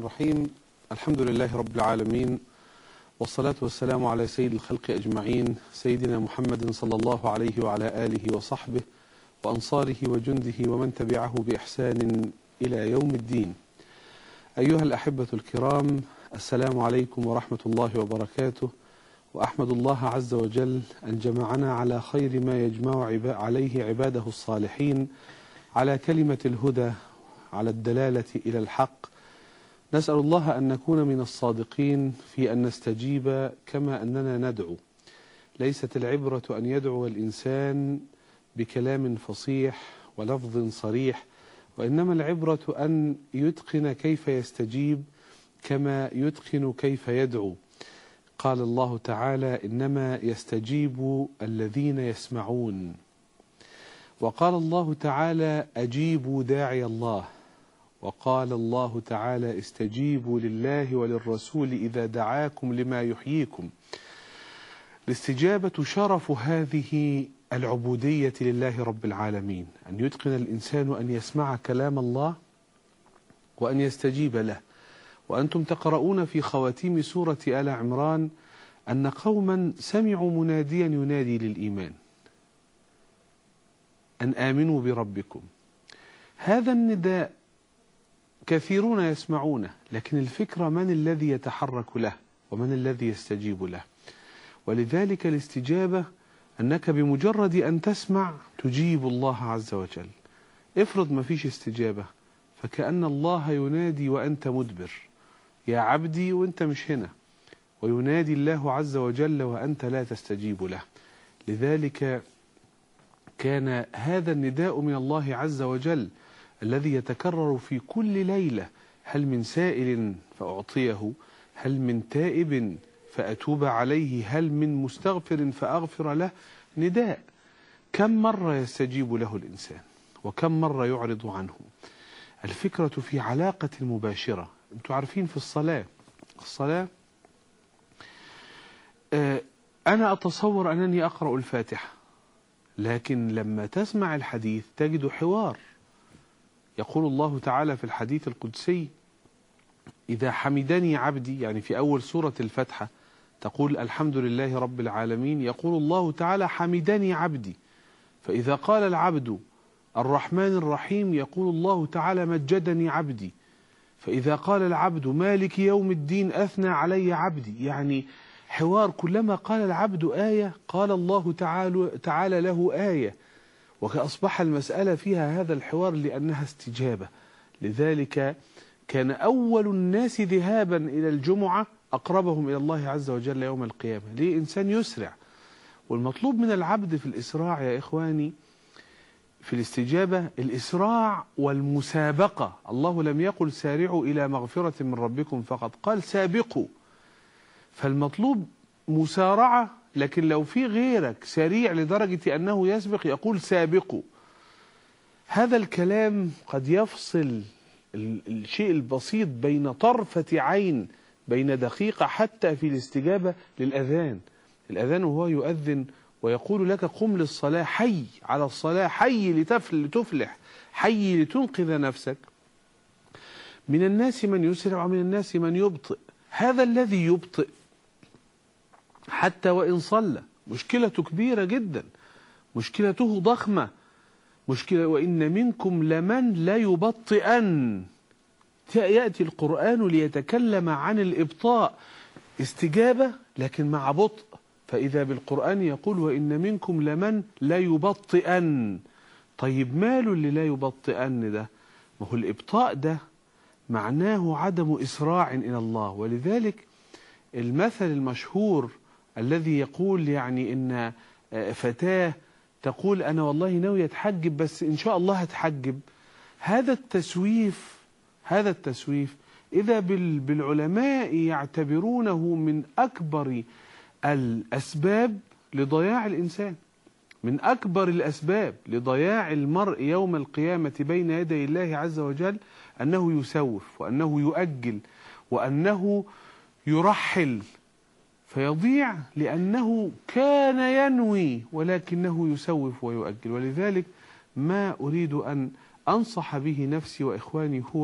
الرحيم الحمد لله رب العالمين والصلاة والسلام على سيد الخلق أجمعين سيدنا محمد صلى الله عليه وعلى آله وصحبه وأنصاره وجنده ومن تبعه بإحسان إلى يوم الدين أيها الأحبة الكرام السلام عليكم ورحمة الله وبركاته وأحمد الله عز وجل أن جمعنا على خير ما يجمع عبا عليه عباده الصالحين على كلمة الهدى على الدلالة إلى الحق نسأل الله أن نكون من الصادقين في أن نستجيب كما أننا ندعو ليست العبرة أن يدعو الإنسان بكلام فصيح ولفظ صريح وإنما العبرة أن يتقن كيف يستجيب كما يتقن كيف يدعو قال الله تعالى إنما يستجيب الذين يسمعون وقال الله تعالى أجيبوا داعي الله وقال الله تعالى استجيبوا لله وللرسول إذا دعاكم لما يحييكم الاستجابة شرف هذه العبودية لله رب العالمين أن يتقن الإنسان أن يسمع كلام الله وأن يستجيب له وأنتم تقرؤون في خواتيم سورة آل عمران أن قوما سمعوا مناديا ينادي للإيمان أن آمنوا بربكم هذا النداء كثيرون يسمعونه لكن الفكرة من الذي يتحرك له ومن الذي يستجيب له ولذلك الاستجابة أنك بمجرد أن تسمع تجيب الله عز وجل افرض ما فيش استجابة فكأن الله ينادي وأنت مدبر يا عبدي وأنت مش هنا وينادي الله عز وجل وأنت لا تستجيب له لذلك كان هذا النداء من الله عز وجل الذي يتكرر في كل ليلة هل من سائل فأعطيه هل من تائب فأتوب عليه هل من مستغفر فأغفر له نداء كم مرة يستجيب له الإنسان وكم مرة يعرض عنه الفكرة في علاقة مباشرة أنتم عارفين في الصلاة الصلاة أنا أتصور أنني أقرأ الفاتحة لكن لما تسمع الحديث تجد حوار يقول الله تعالى في الحديث القدسي إذا حمدني عبدي يعني في أول سورة الفتحة تقول الحمد لله رب العالمين يقول الله تعالى حمدني عبدي فإذا قال العبد الرحمن الرحيم يقول الله تعالى مجدني عبدي فإذا قال العبد مالك يوم الدين أثنى علي عبدي يعني حوار كلما قال العبد آية قال الله تعالى, تعالى له آية وأصبح المسألة فيها هذا الحوار لأنها استجابة لذلك كان أول الناس ذهابا إلى الجمعة أقربهم إلى الله عز وجل يوم القيامة ليه إنسان يسرع والمطلوب من العبد في الإسراع يا إخواني في الاستجابة الإسراع والمسابقة الله لم يقل سارعوا إلى مغفرة من ربكم فقط قال سابقوا فالمطلوب مسارعة لكن لو في غيرك سريع لدرجة أنه يسبق يقول سابقوا هذا الكلام قد يفصل الشيء البسيط بين طرفة عين بين دقيقة حتى في الاستجابة للأذان الأذان وهو يؤذن ويقول لك قم للصلاة حي على الصلاة حي لتفل لتفلح حي لتنقذ نفسك من الناس من يسرع ومن الناس من يبطئ هذا الذي يبطئ حتى وإن صلى مشكلته كبيرة جدا مشكلته ضخمة مشكلة وإن منكم لمن لا يبطئن يأتي القرآن ليتكلم عن الإبطاء استجابة لكن مع بطء فإذا بالقرآن يقول وإن منكم لمن لا يبطئن طيب ماله اللي لا يبطئن ده ما هو الإبطاء ده معناه عدم إسراع إلى الله ولذلك المثل المشهور الذي يقول يعني إن فتاة تقول أنا والله ناوية أتحجب بس إن شاء الله هتحجب هذا التسويف هذا التسويف إذا بالعلماء يعتبرونه من أكبر الأسباب لضياع الإنسان من أكبر الأسباب لضياع المرء يوم القيامة بين يدي الله عز وجل أنه يسوف وأنه يؤجل وأنه يرحل فيضيع لأنه كان ينوي ولكنه يسوف ويؤجل ولذلك ما أريد أن أنصح به نفسي وإخواني هو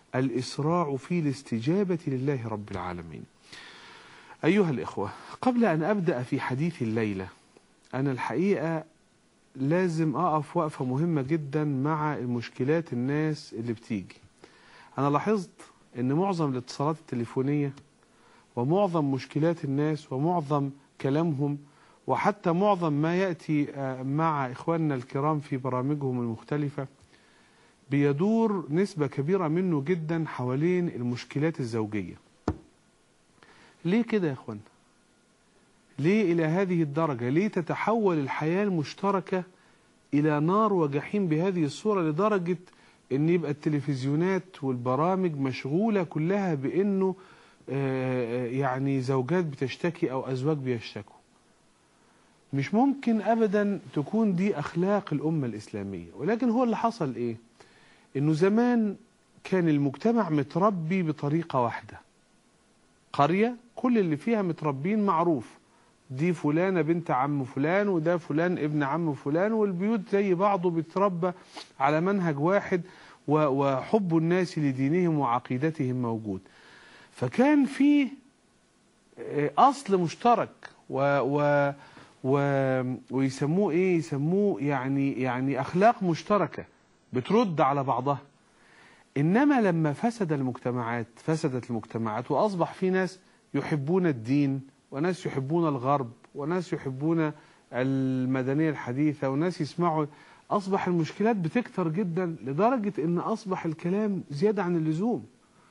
الإسراع في الاستجابة لله رب العالمين أيها الإخوة قبل أن أبدأ في حديث الليلة أنا الحقيقة لازم أقف وقفة مهمة جدا مع المشكلات الناس اللي بتيجي أنا لاحظت أن معظم الاتصالات التليفونية ومعظم مشكلات الناس ومعظم كلامهم وحتى معظم ما يأتي مع إخواننا الكرام في برامجهم المختلفة بيدور نسبة كبيرة منه جدا حوالين المشكلات الزوجية ليه كده يا إخوان ليه إلى هذه الدرجة ليه تتحول الحياة المشتركة إلى نار وجحيم بهذه الصورة لدرجة أن يبقى التلفزيونات والبرامج مشغولة كلها بأنه يعني زوجات بتشتكي أو أزواج بيشتكوا مش ممكن أبدا تكون دي أخلاق الأمة الإسلامية ولكن هو اللي حصل إيه إنه زمان كان المجتمع متربي بطريقة واحدة قرية كل اللي فيها متربين معروف دي فلانة بنت عم فلان وده فلان ابن عم فلان والبيوت زي بعضه بيتربى على منهج واحد وحب الناس لدينهم وعقيدتهم موجود فكان في أصل مشترك و, و و... ويسموه ايه يسموه يعني يعني اخلاق مشتركه بترد على بعضها انما لما فسد المجتمعات فسدت المجتمعات واصبح في ناس يحبون الدين وناس يحبون الغرب وناس يحبون المدنيه الحديثه وناس يسمعوا اصبح المشكلات بتكتر جدا لدرجه ان اصبح الكلام زياده عن اللزوم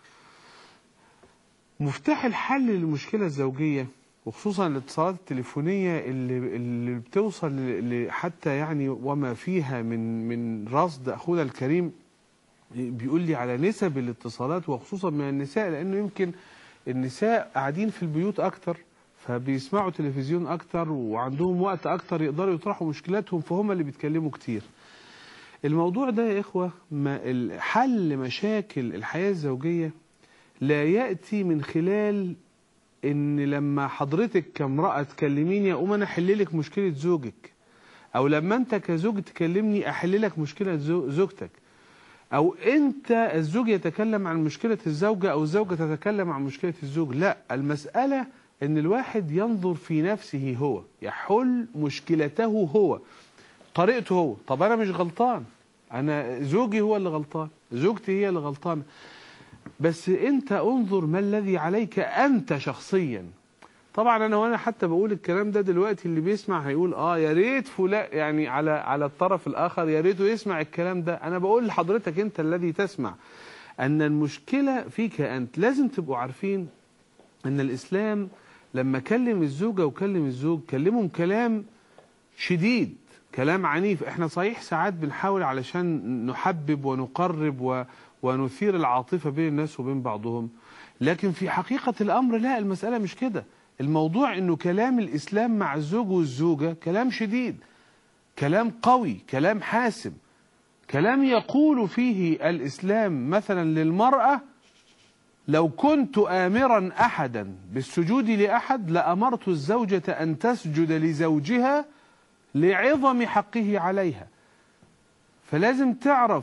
مفتاح الحل للمشكله الزوجيه وخصوصا الاتصالات التليفونية اللي, اللي بتوصل حتى يعني وما فيها من من رصد أخونا الكريم بيقول لي على نسب الاتصالات وخصوصا من النساء لأنه يمكن النساء قاعدين في البيوت أكتر فبيسمعوا تلفزيون أكتر وعندهم وقت أكتر يقدروا يطرحوا مشكلاتهم فهم اللي بيتكلموا كتير الموضوع ده يا إخوة ما حل مشاكل الحياة الزوجية لا يأتي من خلال ان لما حضرتك كامرأة تكلميني اقوم انا احل لك مشكلة زوجك او لما انت كزوج تكلمني احل لك مشكلة زوجتك او انت الزوج يتكلم عن مشكلة الزوجة او الزوجة تتكلم عن مشكلة الزوج لا المسألة ان الواحد ينظر في نفسه هو يحل مشكلته هو طريقته هو طب انا مش غلطان انا زوجي هو اللي غلطان زوجتي هي اللي غلطانه بس انت انظر ما الذي عليك انت شخصيا طبعا انا وانا حتى بقول الكلام ده دلوقتي اللي بيسمع هيقول اه يا ريت فلان يعني على على الطرف الاخر يا ريته يسمع الكلام ده انا بقول لحضرتك انت الذي تسمع ان المشكله فيك انت لازم تبقوا عارفين ان الاسلام لما كلم الزوجه وكلم الزوج كلمهم كلام شديد كلام عنيف احنا صحيح ساعات بنحاول علشان نحبب ونقرب و ونثير العاطفة بين الناس وبين بعضهم لكن في حقيقة الأمر لا المسألة مش كده الموضوع أنه كلام الإسلام مع الزوج والزوجة كلام شديد كلام قوي كلام حاسم كلام يقول فيه الإسلام مثلا للمرأة لو كنت آمرا أحدا بالسجود لأحد لأمرت الزوجة أن تسجد لزوجها لعظم حقه عليها فلازم تعرف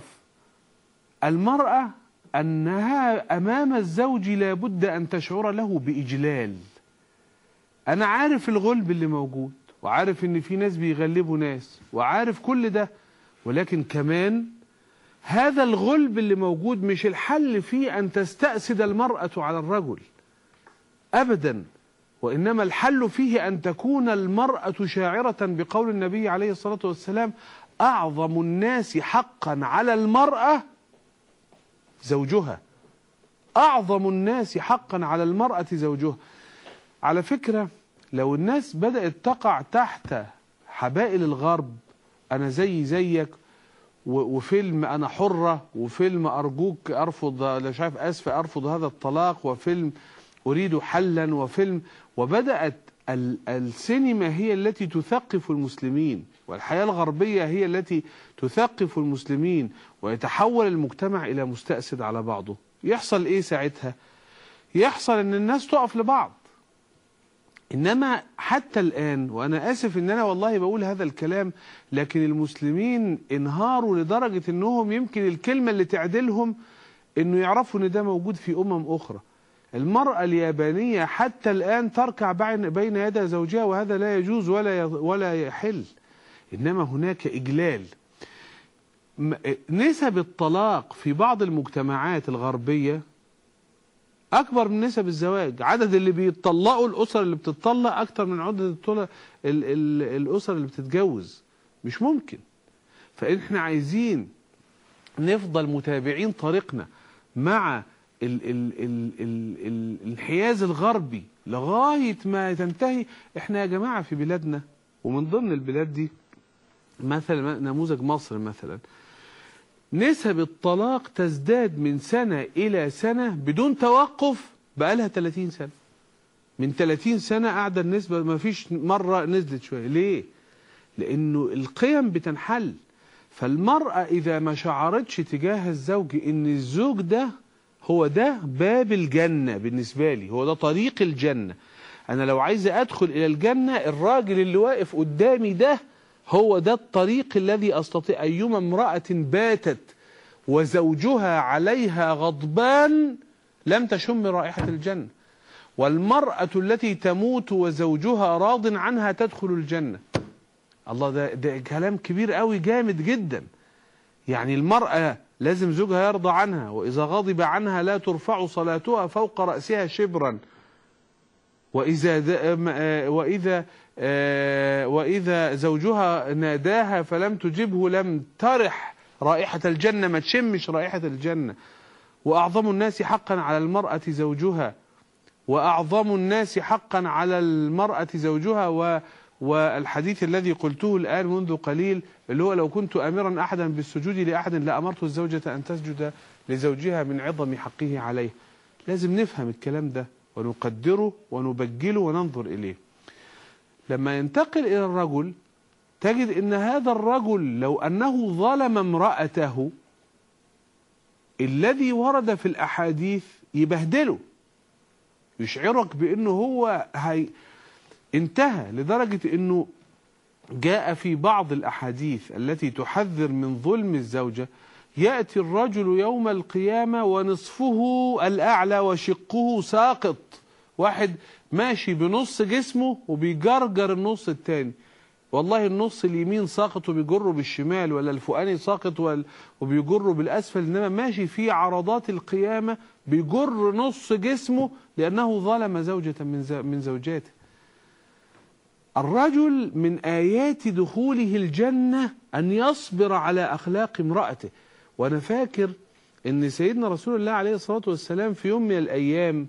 المرأة أنها أمام الزوج لابد أن تشعر له بإجلال أنا عارف الغلب اللي موجود وعارف إن في ناس بيغلبوا ناس وعارف كل ده ولكن كمان هذا الغلب اللي موجود مش الحل فيه أن تستأسد المرأة على الرجل أبدا وإنما الحل فيه أن تكون المرأة شاعرة بقول النبي عليه الصلاة والسلام أعظم الناس حقا على المرأة زوجها أعظم الناس حقا على المرأة زوجها على فكرة لو الناس بدأت تقع تحت حبائل الغرب أنا زي زيك وفيلم أنا حرة وفيلم أرجوك أرفض مش عارف أسف أرفض هذا الطلاق وفيلم أريد حلا وفيلم وبدأت السينما هي التي تثقف المسلمين والحياة الغربية هي التي تثقف المسلمين ويتحول المجتمع إلى مستأسد على بعضه يحصل إيه ساعتها يحصل أن الناس تقف لبعض إنما حتى الآن وأنا آسف أن أنا والله بقول هذا الكلام لكن المسلمين انهاروا لدرجة أنهم يمكن الكلمة اللي تعدلهم انه يعرفوا ان ده موجود في امم اخرى المرأة اليابانية حتى الآن تركع بين بين يدي زوجها وهذا لا يجوز ولا ولا يحل إنما هناك إجلال نسب الطلاق في بعض المجتمعات الغربية أكبر من نسب الزواج عدد اللي بيتطلقوا الأسر اللي بتتطلق أكتر من عدد الأسر اللي بتتجوز مش ممكن فإحنا عايزين نفضل متابعين طريقنا مع ال ال ال ال ال الانحياز الغربي لغاية ما تنتهي احنا يا جماعة في بلادنا ومن ضمن البلاد دي مثلا نموذج مصر مثلا نسب الطلاق تزداد من سنة إلى سنة بدون توقف بقالها 30 سنة من 30 سنة قاعدة النسبة ما فيش مرة نزلت شوية ليه؟ لأنه القيم بتنحل فالمرأة إذا ما شعرتش تجاه الزوج إن الزوج ده هو ده باب الجنة بالنسبة لي هو ده طريق الجنة أنا لو عايز أدخل إلى الجنة الراجل اللي واقف قدامي ده هو ده الطريق الذي أستطيع أيما امرأة باتت وزوجها عليها غضبان لم تشم رائحة الجنة والمرأة التي تموت وزوجها راض عنها تدخل الجنة الله ده, ده كلام كبير قوي جامد جدا يعني المرأة لازم زوجها يرضى عنها وإذا غضب عنها لا ترفع صلاتها فوق رأسها شبرا وإذا وإذا وإذا زوجها ناداها فلم تجبه لم ترح رائحة الجنة ما تشمش رائحة الجنة وأعظم الناس حقا على المرأة زوجها وأعظم الناس حقا على المرأة زوجها و والحديث الذي قلته الآن منذ قليل اللي هو لو كنت أمرا أحدا بالسجود لأحد لأمرت الزوجة أن تسجد لزوجها من عظم حقه عليه لازم نفهم الكلام ده ونقدره ونبجله وننظر إليه لما ينتقل إلى الرجل تجد أن هذا الرجل لو أنه ظلم امرأته الذي ورد في الأحاديث يبهدله يشعرك بأنه هو هي انتهى لدرجة أنه جاء في بعض الأحاديث التي تحذر من ظلم الزوجة يأتي الرجل يوم القيامة ونصفه الأعلى وشقه ساقط واحد ماشي بنص جسمه وبيجرجر النص التاني والله النص اليمين ساقط وبيجره بالشمال ولا الفوقاني ساقط وبيجره بالأسفل إنما ماشي في عرضات القيامة بيجر نص جسمه لأنه ظلم زوجة من زوجاته الرجل من آيات دخوله الجنة أن يصبر على أخلاق امرأته وأنا فاكر أن سيدنا رسول الله عليه الصلاة والسلام في يوم من الأيام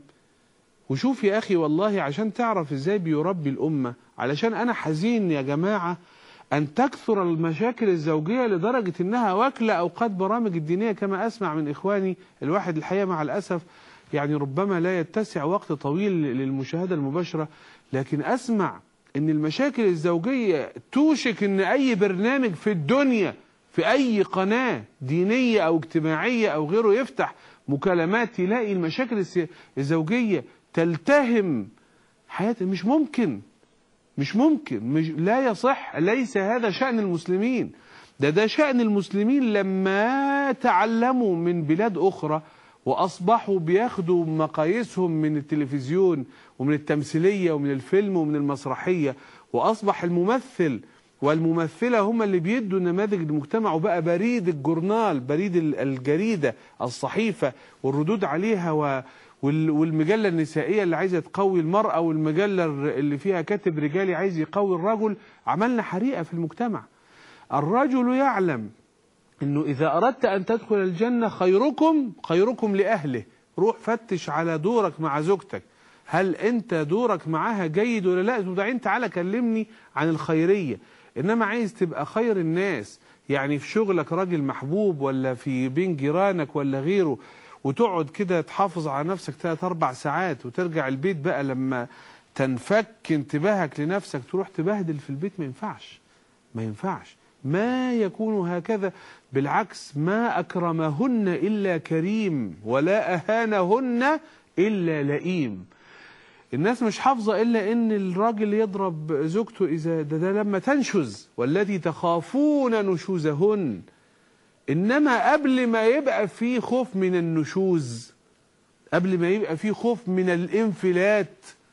وشوف يا أخي والله عشان تعرف إزاي بيربي الأمة علشان أنا حزين يا جماعة أن تكثر المشاكل الزوجية لدرجة أنها واكلة أوقات برامج الدينية كما أسمع من إخواني الواحد الحقيقة مع الأسف يعني ربما لا يتسع وقت طويل للمشاهدة المباشرة لكن أسمع ان المشاكل الزوجية توشك ان اي برنامج في الدنيا في اي قناة دينية او اجتماعية او غيره يفتح مكالمات تلاقي المشاكل الزوجية تلتهم حياة مش ممكن مش ممكن مش لا يصح ليس هذا شأن المسلمين ده ده شأن المسلمين لما تعلموا من بلاد أخرى وأصبحوا بياخدوا مقاييسهم من التلفزيون ومن التمثيلية ومن الفيلم ومن المسرحية وأصبح الممثل والممثلة هم اللي بيدوا نماذج المجتمع وبقى بريد الجورنال بريد الجريدة الصحيفة والردود عليها و والمجلة النسائية اللي عايزة تقوي المرأة والمجلة اللي فيها كاتب رجالي عايز يقوي الرجل عملنا حريقة في المجتمع الرجل يعلم انه اذا اردت ان تدخل الجنة خيركم خيركم لاهله روح فتش على دورك مع زوجتك هل انت دورك معاها جيد ولا لا تدعين تعالى كلمني عن الخيرية انما عايز تبقى خير الناس يعني في شغلك راجل محبوب ولا في بين جيرانك ولا غيره وتقعد كده تحافظ على نفسك ثلاث اربع ساعات وترجع البيت بقى لما تنفك انتباهك لنفسك تروح تبهدل في البيت ما ينفعش ما ينفعش ما يكون هكذا بالعكس ما أكرمهن إلا كريم ولا أهانهن إلا لئيم الناس مش حافظة إلا إن الراجل يضرب زوجته إذا ده, ده لما تنشز والتي تخافون نشوزهن إنما قبل ما يبقى في خوف من النشوز قبل ما يبقى في خوف من الانفلات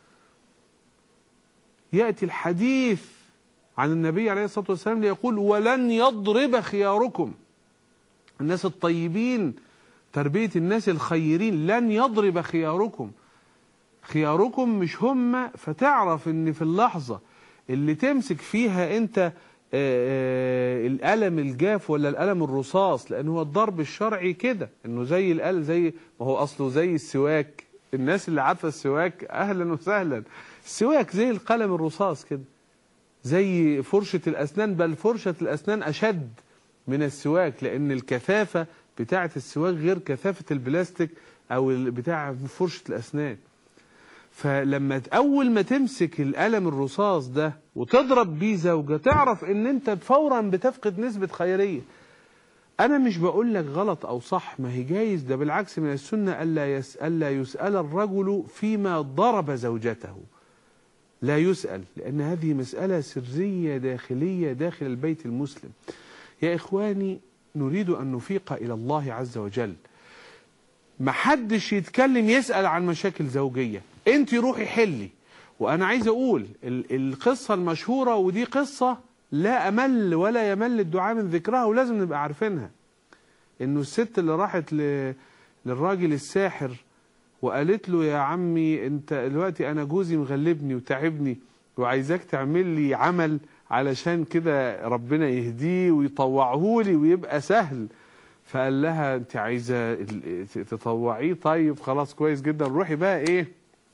يأتي الحديث عن النبي عليه الصلاة والسلام ليقول ولن يضرب خياركم الناس الطيبين تربية الناس الخيرين لن يضرب خياركم خياركم مش هم فتعرف ان في اللحظة اللي تمسك فيها انت آه، آه، القلم الجاف ولا القلم الرصاص لان هو الضرب الشرعي كده انه زي القلم زي ما هو اصله زي السواك الناس اللي عارفه السواك اهلا وسهلا السواك زي القلم الرصاص كده زي فرشة الأسنان بل فرشة الأسنان أشد من السواك لأن الكثافة بتاعة السواك غير كثافة البلاستيك أو ال- بتاع فرشة الأسنان فلما ت- أول ما تمسك القلم الرصاص ده وتضرب بيه زوجة تعرف إن أنت فورا بتفقد نسبة خيرية أنا مش بقول لك غلط أو صح ما هي جايز ده بالعكس من السنة ألا يسأل, ألا يسأل الرجل فيما ضرب زوجته لا يسأل لأن هذه مسألة سرية داخلية داخل البيت المسلم يا إخواني نريد أن نفيق إلى الله عز وجل محدش يتكلم يسأل عن مشاكل زوجية انت روحي حلي وأنا عايز أقول ال- القصة المشهورة ودي قصة لا أمل ولا يمل الدعاء من ذكرها ولازم نبقى عارفينها إنه الست اللي راحت ل... للراجل الساحر وقالت له يا عمي انت دلوقتي انا جوزي مغلبني وتعبني وعايزاك تعمل لي عمل علشان كده ربنا يهديه ويطوعه لي ويبقى سهل فقال لها انت عايزه ال- تطوعيه طيب خلاص كويس جدا روحي بقى ايه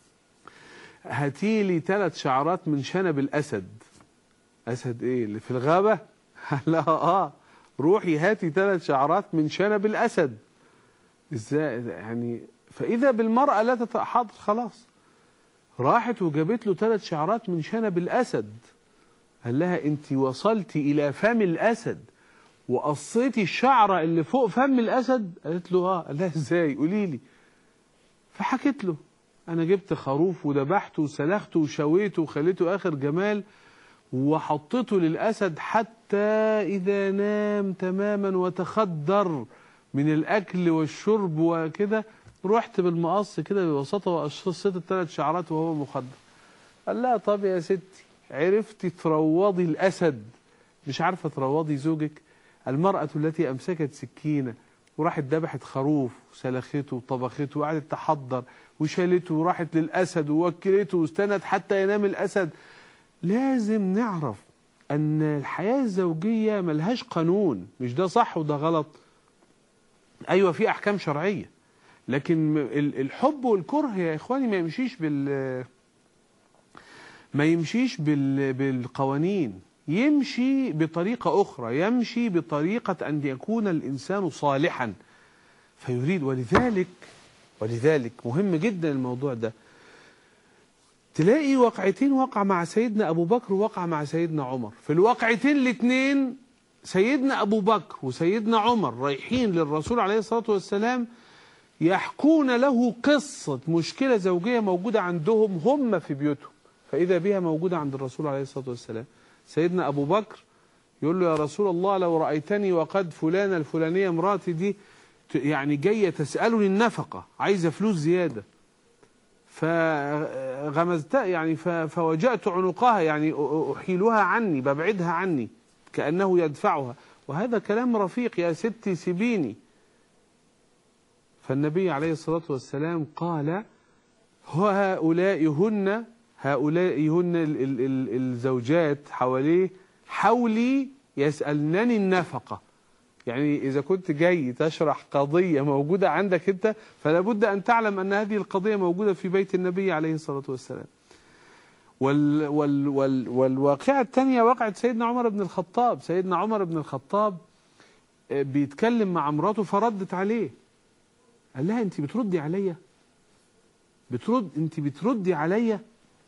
هاتي لي ثلاث شعرات من شنب الاسد اسد ايه اللي في الغابه قال لها اه روحي هاتي ثلاث شعرات من شنب الاسد ازاي يعني فاذا بالمراه لا تت- حاضر خلاص راحت وجابت له ثلاث شعرات من شنب الاسد قال لها انت وصلتي الى فم الاسد وقصيتي الشعره اللي فوق فم الاسد قالت له اه قال لها ازاي قولي لي فحكت له انا جبت خروف وذبحته وسلخته وشويته وخليته اخر جمال وحطيته للاسد حتى اذا نام تماما وتخدر من الاكل والشرب وكده رحت بالمقص كده ببساطه وقصيت الثلاث شعرات وهو مخدر قال لها طب يا ستي عرفتي تروضي الاسد مش عارفه تروضي زوجك المراه التي امسكت سكينه وراحت ذبحت خروف وسلخته وطبخته وقعدت تحضر وشالته وراحت للاسد ووكلته واستنت حتى ينام الاسد لازم نعرف ان الحياه الزوجيه ملهاش قانون مش ده صح وده غلط ايوه في احكام شرعيه لكن م- ال- الحب والكره يا اخواني ما يمشيش بال ما يمشيش بال بالقوانين يمشي بطريقة أخرى يمشي بطريقة أن يكون الإنسان صالحا فيريد ولذلك ولذلك مهم جدا الموضوع ده تلاقي واقعتين وقع مع سيدنا أبو بكر ووقع مع سيدنا عمر في الواقعتين الاثنين سيدنا أبو بكر وسيدنا عمر رايحين للرسول عليه الصلاة والسلام يحكون له قصة مشكلة زوجية موجودة عندهم هم في بيوتهم فإذا بها موجودة عند الرسول عليه الصلاة والسلام سيدنا أبو بكر يقول له يا رسول الله لو رأيتني وقد فلانة الفلانية مراتي دي ت- يعني جاية تسألني النفقة عايزة فلوس زيادة فغمزت يعني ف- فوجأت عنقها يعني أ- أ- أحيلها عني ببعدها عني كأنه يدفعها وهذا كلام رفيق يا ستي سيبيني فالنبي عليه الصلاة والسلام قال هؤلاء هن هؤلاء هن ال- ال- ال- الزوجات حواليه حولي يسألنني النفقة يعني إذا كنت جاي تشرح قضية موجودة عندك أنت فلا بد أن تعلم أن هذه القضية موجودة في بيت النبي عليه الصلاة والسلام وال وال وال والواقعة الثانية وقعت سيدنا عمر بن الخطاب سيدنا عمر بن الخطاب آه، بيتكلم مع مراته فردت عليه قال لها انت بتردي عليا بترد انت بتردي عليا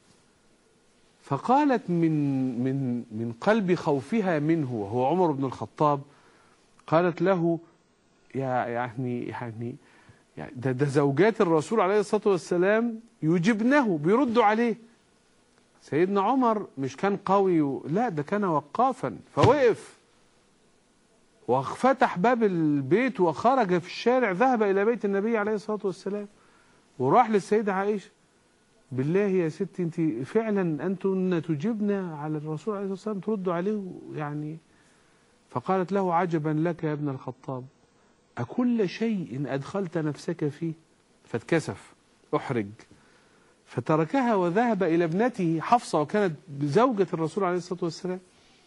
فقالت من من من قلب خوفها منه وهو عمر بن الخطاب قالت له يا يعني يعني يعني ده, ده زوجات الرسول عليه الصلاة والسلام يجبنه بيردوا عليه سيدنا عمر مش كان قوي و... لا ده كان وقافا فوقف وفتح باب البيت وخرج في الشارع ذهب إلى بيت النبي عليه الصلاة والسلام وراح للسيدة عائشة بالله يا ستي انت فعلا أنتن تجبنا على الرسول عليه الصلاة والسلام تردوا عليه يعني فقالت له عجبا لك يا ابن الخطاب أكل شيء أدخلت نفسك فيه فاتكسف أحرج فتركها وذهب إلى ابنته حفصة وكانت زوجة الرسول عليه الصلاة والسلام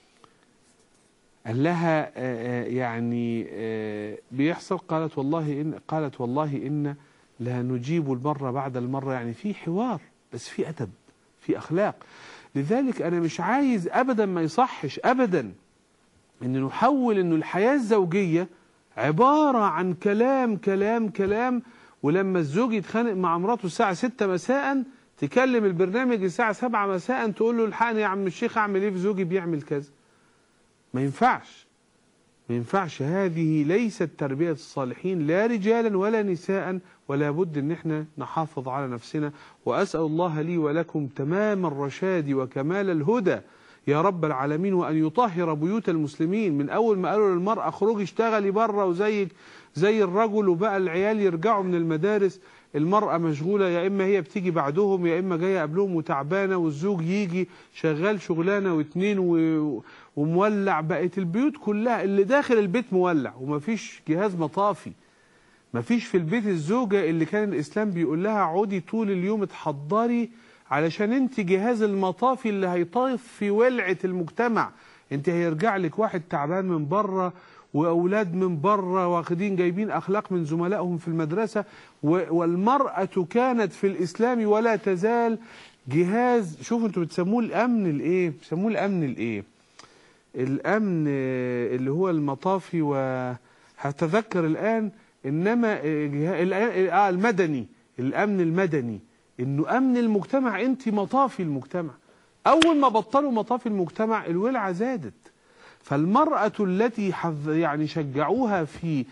قال لها يعني بيحصل قالت والله إن قالت والله إن لا نجيب المرة بعد المرة يعني في حوار بس في أدب في أخلاق لذلك أنا مش عايز أبدا ما يصحش أبدا إن نحول إنه الحياة الزوجية عبارة عن كلام كلام كلام ولما الزوج يتخانق مع مراته الساعة 6 مساء تكلم البرنامج الساعة 7 مساء تقول له الحقني يا عم الشيخ أعمل إيه في زوجي بيعمل كذا ما ينفعش ما ينفعش هذه ليست تربية الصالحين لا رجالا ولا نساء ولا بد ان احنا نحافظ على نفسنا وأسأل الله لي ولكم تمام الرشاد وكمال الهدى يا رب العالمين وأن يطهر بيوت المسلمين من أول ما قالوا للمرأة اخرجي اشتغلي بره وزيك زي الرجل وبقى العيال يرجعوا من المدارس المرأة مشغولة يا إما هي بتيجي بعدهم يا إما جاية قبلهم وتعبانة والزوج يجي شغال شغلانة واتنين و... ومولع بقت البيوت كلها اللي داخل البيت مولع ومفيش جهاز مطافي مفيش في البيت الزوجة اللي كان الإسلام بيقول لها عودي طول اليوم اتحضري علشان انت جهاز المطافي اللي هيطاف في ولعة المجتمع انت هيرجع لك واحد تعبان من بره واولاد من بره واخدين جايبين اخلاق من زملائهم في المدرسه والمراه كانت في الاسلام ولا تزال جهاز شوفوا انتوا بتسموه الامن الايه بتسموه الامن الايه الامن اللي هو المطافي وهتذكر الان انما اه المدني الامن المدني انه امن المجتمع انت مطافي المجتمع اول ما بطلوا مطافي المجتمع الولعه زادت فالمرأة التي يعني شجعوها في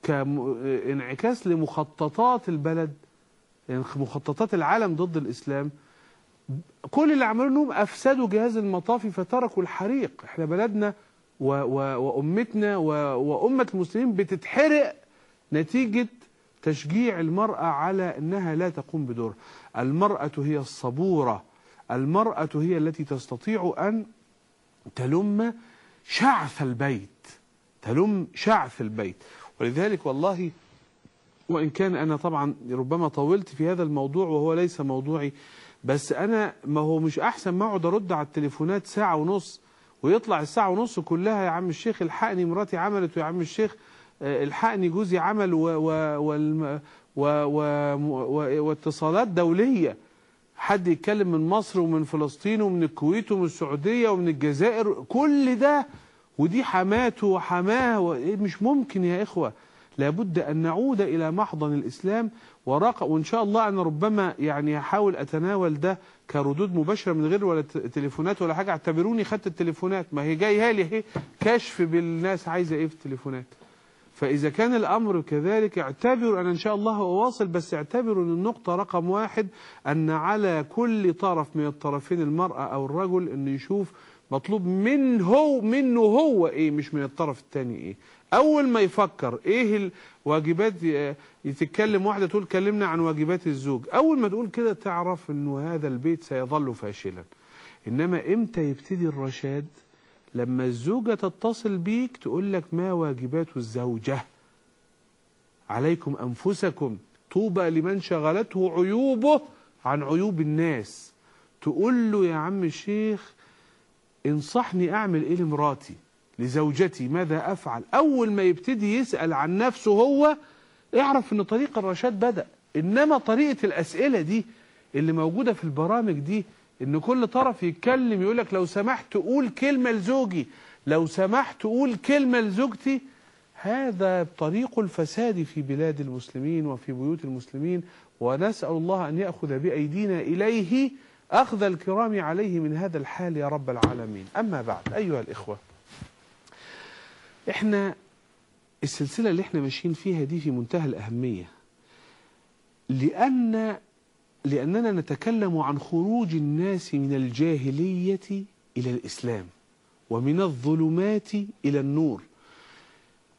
كانعكاس لمخططات البلد يعني مخططات العالم ضد الإسلام كل اللي عملوا انهم افسدوا جهاز المطافي فتركوا الحريق احنا بلدنا و و وامتنا و وامه المسلمين بتتحرق نتيجه تشجيع المراه على انها لا تقوم بدورها المراه هي الصبوره المراه هي التي تستطيع ان تلم شعث البيت تلم شعث البيت ولذلك والله وإن كان أنا طبعا ربما طولت في هذا الموضوع وهو ليس موضوعي بس أنا ما هو مش أحسن ما أقعد أرد على التليفونات ساعة ونص ويطلع الساعة ونص كلها يا عم الشيخ الحقني مراتي عملت ويا عم الشيخ الحقني جوزي عمل و و و و و واتصالات دولية حد يتكلم من مصر ومن فلسطين ومن الكويت ومن السعودية ومن الجزائر كل ده ودي حماته وحماه مش ممكن يا إخوة لابد أن نعود إلى محضن الإسلام ورق وإن شاء الله أنا ربما يعني هحاول أتناول ده كردود مباشرة من غير ولا تليفونات ولا حاجة اعتبروني خدت التليفونات ما هي جاية لي اهي كشف بالناس عايزة إيه في التليفونات فإذا كان الأمر كذلك اعتبروا أنا إن شاء الله أواصل بس اعتبروا أن النقطة رقم واحد أن على كل طرف من الطرفين المرأة أو الرجل أن يشوف مطلوب من هو منه هو إيه مش من الطرف الثاني إيه أول ما يفكر إيه الواجبات يتكلم واحدة تقول كلمنا عن واجبات الزوج أول ما تقول كده تعرف أنه هذا البيت سيظل فاشلا إنما إمتى يبتدي الرشاد لما الزوجة تتصل بيك تقول لك ما واجبات الزوجة عليكم أنفسكم طوبى لمن شغلته عيوبه عن عيوب الناس تقول له يا عم الشيخ انصحني أعمل إيه لمراتي لزوجتي ماذا أفعل أول ما يبتدي يسأل عن نفسه هو اعرف أن طريق الرشاد بدأ إنما طريقة الأسئلة دي اللي موجودة في البرامج دي ان كل طرف يتكلم يقول لك لو سمحت قول كلمة لزوجي لو سمحت قول كلمة لزوجتي هذا طريق الفساد في بلاد المسلمين وفي بيوت المسلمين ونسأل الله أن يأخذ بأيدينا إليه أخذ الكرام عليه من هذا الحال يا رب العالمين أما بعد أيها الإخوة إحنا السلسلة اللي إحنا ماشيين فيها دي في منتهى الأهمية لأن لأننا نتكلم عن خروج الناس من الجاهلية إلى الإسلام ومن الظلمات إلى النور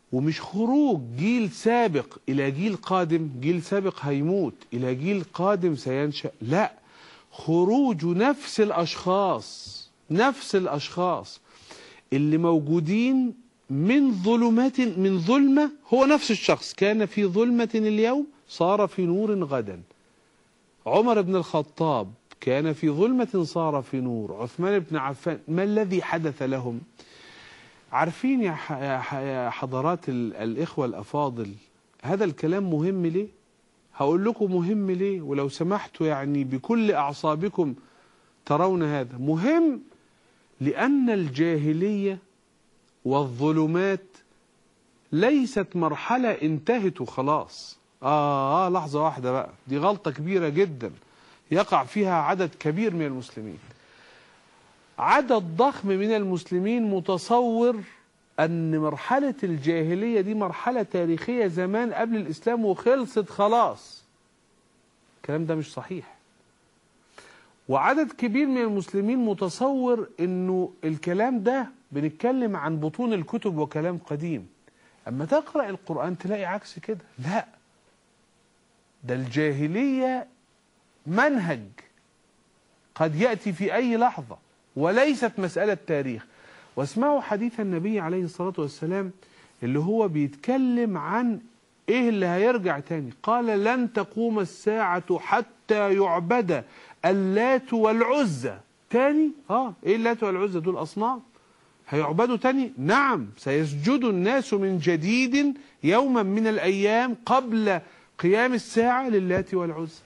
ومش خروج جيل سابق إلى جيل قادم جيل سابق هيموت إلى جيل قادم سينشأ لا خروج نفس الأشخاص نفس الأشخاص اللي موجودين من ظلمات من ظلمة هو نفس الشخص كان في ظلمة اليوم صار في نور غدا عمر بن الخطاب كان في ظلمة صار في نور عثمان بن عفان ما الذي حدث لهم عارفين يا ح- يا ح- يا حضرات ال- الإخوة الأفاضل هذا الكلام مهم ليه هقول لكم مهم ليه ولو سمحتوا يعني بكل أعصابكم ترون هذا مهم لأن الجاهلية والظلمات ليست مرحلة انتهت وخلاص آه, آه لحظة واحدة بقى دي غلطة كبيرة جدا يقع فيها عدد كبير من المسلمين عدد ضخم من المسلمين متصور أن مرحلة الجاهلية دي مرحلة تاريخية زمان قبل الإسلام وخلصت خلاص الكلام ده مش صحيح وعدد كبير من المسلمين متصور انه الكلام ده بنتكلم عن بطون الكتب وكلام قديم اما تقرأ القرآن تلاقي عكس كده لا ده الجاهلية منهج قد يأتي في أي لحظة وليست مسألة تاريخ واسمعوا حديث النبي عليه الصلاة والسلام اللي هو بيتكلم عن ايه اللي هيرجع تاني قال لن تقوم الساعة حتى يعبد اللات والعزى تاني اه ايه اللات والعزى دول اصنام هيعبدوا تاني نعم سيسجد الناس من جديد يوما من الايام قبل قيام الساعة للات والعزى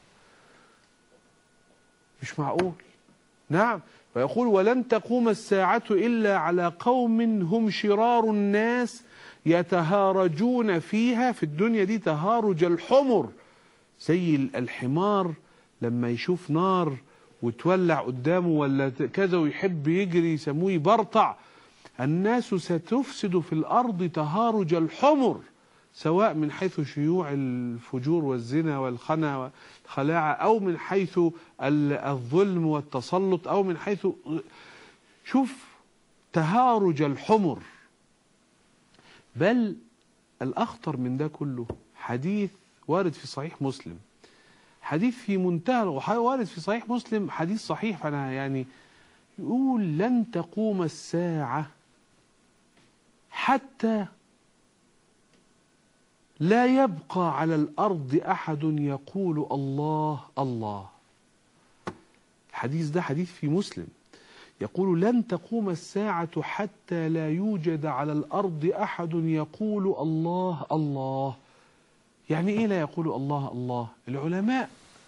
مش معقول نعم ويقول ولن تقوم الساعة إلا على قوم هم شرار الناس يتهارجون فيها في الدنيا دي تهارج الحمر زي الحمار لما يشوف نار وتولع قدامه ولا كذا ويحب يجري يسموه برطع الناس ستفسد في الأرض تهارج الحمر سواء من حيث شيوع الفجور والزنا والخنا والخلاعة أو من حيث الظلم والتسلط أو من حيث شوف تهارج الحمر بل الأخطر من ده كله حديث وارد في صحيح مسلم حديث في منتهى وارد في صحيح مسلم حديث صحيح فأنا يعني يقول لن تقوم الساعة حتى لا يبقى على الأرض أحد يقول الله الله الحديث ده حديث في مسلم يقول لن تقوم الساعة حتى لا يوجد على الأرض أحد يقول الله الله يعني إيه لا يقول الله الله العلماء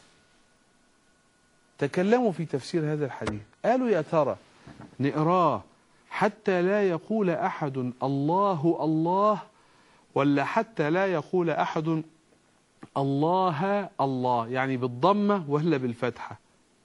تكلموا في تفسير هذا الحديث قالوا يا ترى نقراه حتى لا يقول أحد الله الله ولا حتى لا يقول أحد الله الله يعني بالضمة ولا بالفتحة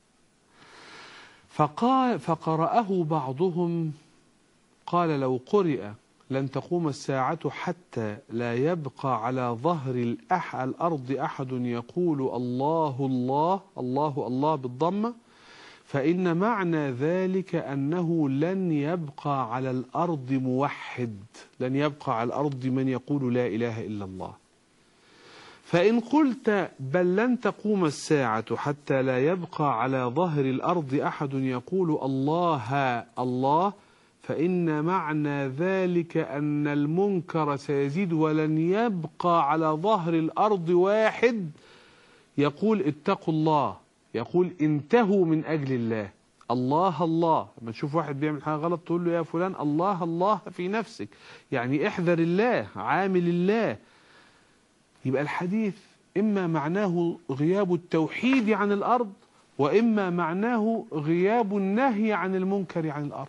فقال فقرأه بعضهم قال لو قرئ لن تقوم الساعة حتى لا يبقى على ظهر الأح الأرض أحد يقول الله الله الله الله بالضمة فإن معنى ذلك أنه لن يبقى على الأرض موحد لن يبقى على الأرض من يقول لا إله إلا الله فإن قلت بل لن تقوم الساعة حتى لا يبقى على ظهر الأرض أحد يقول الله الله فإن معنى ذلك أن المنكر سيزيد ولن يبقى على ظهر الأرض واحد يقول اتقوا الله يقول انتهوا من أجل الله الله الله لما تشوف واحد بيعمل حاجة غلط تقول له يا فلان الله الله في نفسك يعني احذر الله عامل الله يبقى الحديث إما معناه غياب التوحيد عن الأرض وإما معناه غياب النهي عن المنكر عن الأرض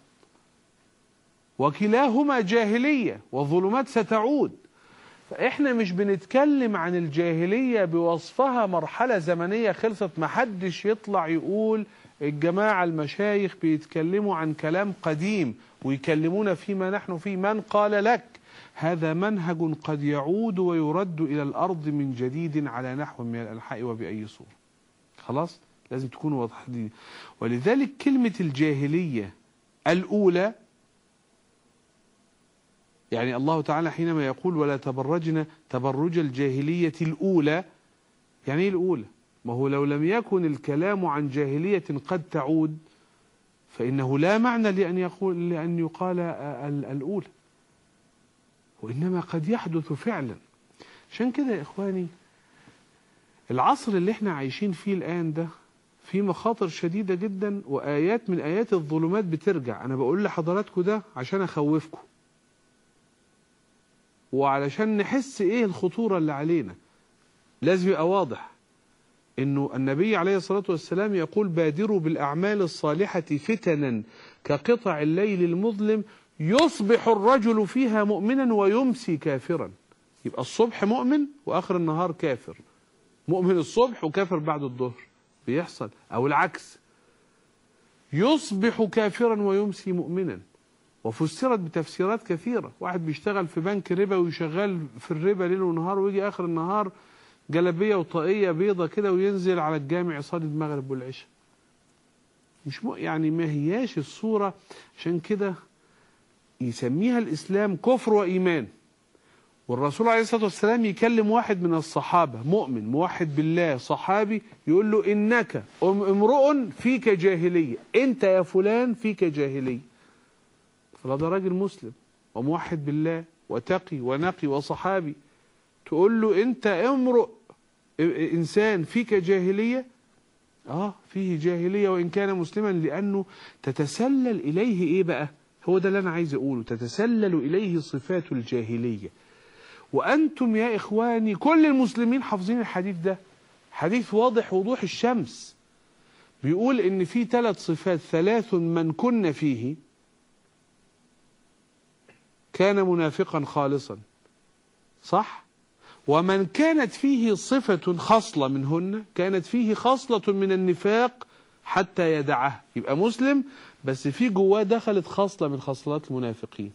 وكلاهما جاهلية والظلمات ستعود فإحنا مش بنتكلم عن الجاهلية بوصفها مرحلة زمنية خلصت محدش يطلع يقول الجماعة المشايخ بيتكلموا عن كلام قديم ويكلمون فيما نحن فيه من قال لك هذا منهج قد يعود ويرد إلى الأرض من جديد على نحو من الأنحاء وبأي صورة خلاص لازم تكون واضحة دي ولذلك كلمة الجاهلية الأولى يعني الله تعالى حينما يقول ولا تبرجن تبرج الجاهلية الأولى يعني ايه الأولى ما هو لو لم يكن الكلام عن جاهلية قد تعود فإنه لا معنى لأن يقول لأن يقال الأولى وإنما قد يحدث فعلا عشان كده يا إخواني العصر اللي احنا عايشين فيه الآن ده في مخاطر شديدة جدا وآيات من آيات الظلمات بترجع أنا بقول لحضراتكم ده عشان أخوفكم وعلشان نحس إيه الخطورة اللي علينا لازم يبقى واضح انه النبي عليه الصلاة والسلام يقول بادروا بالأعمال الصالحة فتنا كقطع الليل المظلم يصبح الرجل فيها مؤمنا ويمسي كافرا يبقى الصبح مؤمن وآخر النهار كافر مؤمن الصبح وكافر بعد الظهر بيحصل أو العكس يصبح كافرا ويمسي مؤمنا وفسرت بتفسيرات كثيرة واحد بيشتغل في بنك ربا ويشغل في الربا ليل ونهار ويجي آخر النهار جلبية وطاقية بيضة كده وينزل على الجامع يصلي المغرب والعشاء مش م... يعني ما هياش الصورة عشان كده يسميها الإسلام كفر وإيمان والرسول عليه الصلاة والسلام يكلم واحد من الصحابة مؤمن موحد بالله صحابي يقول له إنك امرؤ فيك جاهلية أنت يا فلان فيك جاهلية فده راجل مسلم وموحد بالله وتقي ونقي وصحابي تقول له انت امرؤ انسان فيك جاهلية اه فيه جاهلية وان كان مسلما لانه تتسلل اليه ايه بقى هو ده اللي انا عايز اقوله تتسلل اليه صفات الجاهلية وانتم يا اخواني كل المسلمين حافظين الحديث ده حديث واضح وضوح الشمس بيقول ان في ثلاث صفات ثلاث من كن فيه كان منافقا خالصا صح ومن كانت فيه صفة خصلة منهن كانت فيه خصلة من النفاق حتى يدعه يبقى مسلم بس في جواه دخلت خصلة من خصلات المنافقين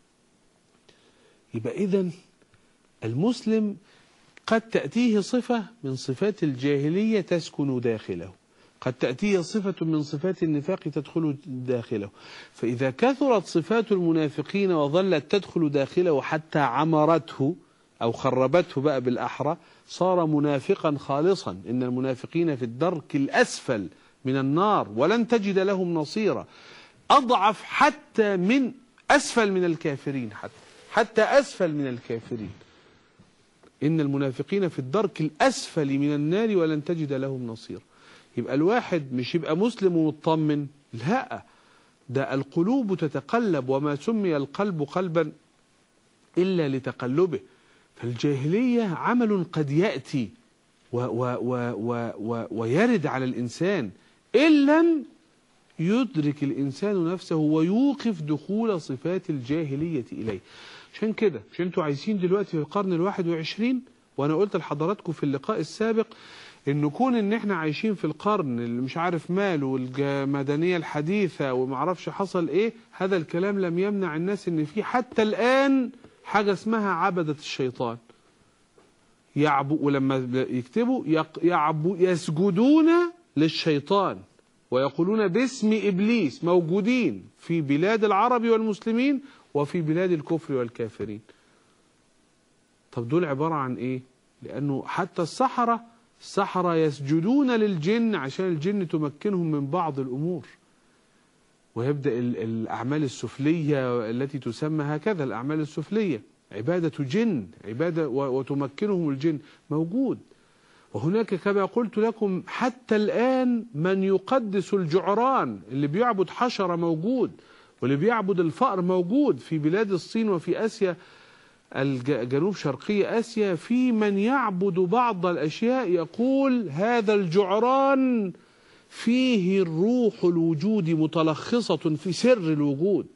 يبقى إذن المسلم قد تأتيه صفة من صفات الجاهلية تسكن داخله قد تأتيه صفة من صفات النفاق تدخل داخله فإذا كثرت صفات المنافقين وظلت تدخل داخله حتى عمرته أو خربته بقى بالأحرى صار منافقا خالصا إن المنافقين في الدرك الأسفل من النار ولن تجد لهم نصيرا أضعف حتى من أسفل من الكافرين حتى حتى أسفل من الكافرين إن المنافقين في الدرك الأسفل من النار ولن تجد لهم نصيرا يبقى الواحد مش يبقى مسلم ومطمن لا ده القلوب تتقلب وما سمي القلب قلبا إلا لتقلبه فالجاهلية عمل قد يأتي و و و و و ويرد على الإنسان إن لم يدرك الإنسان نفسه ويوقف دخول صفات الجاهلية إليه عشان كده مش انتوا عايزين دلوقتي في القرن الواحد وعشرين وأنا قلت لحضراتكم في اللقاء السابق ان كون ان احنا عايشين في القرن اللي مش عارف ماله والمدنية الحديثة ومعرفش حصل ايه هذا الكلام لم يمنع الناس ان في حتى الآن حاجة اسمها عبدة الشيطان يعبو ولما يكتبوا يعبو يسجدون للشيطان ويقولون باسم إبليس موجودين في بلاد العرب والمسلمين وفي بلاد الكفر والكافرين طب دول عبارة عن ايه لأنه حتى السحرة السحرة يسجدون للجن عشان الجن تمكنهم من بعض الأمور ويبدأ الأعمال السفلية التي تسمى هكذا الأعمال السفلية عبادة جن عبادة وتمكنهم الجن موجود وهناك كما قلت لكم حتى الآن من يقدس الجعران اللي بيعبد حشرة موجود واللي بيعبد الفأر موجود في بلاد الصين وفي آسيا الجنوب شرقية آسيا في من يعبد بعض الأشياء يقول هذا الجعران فيه الروح الوجود متلخصة في سر الوجود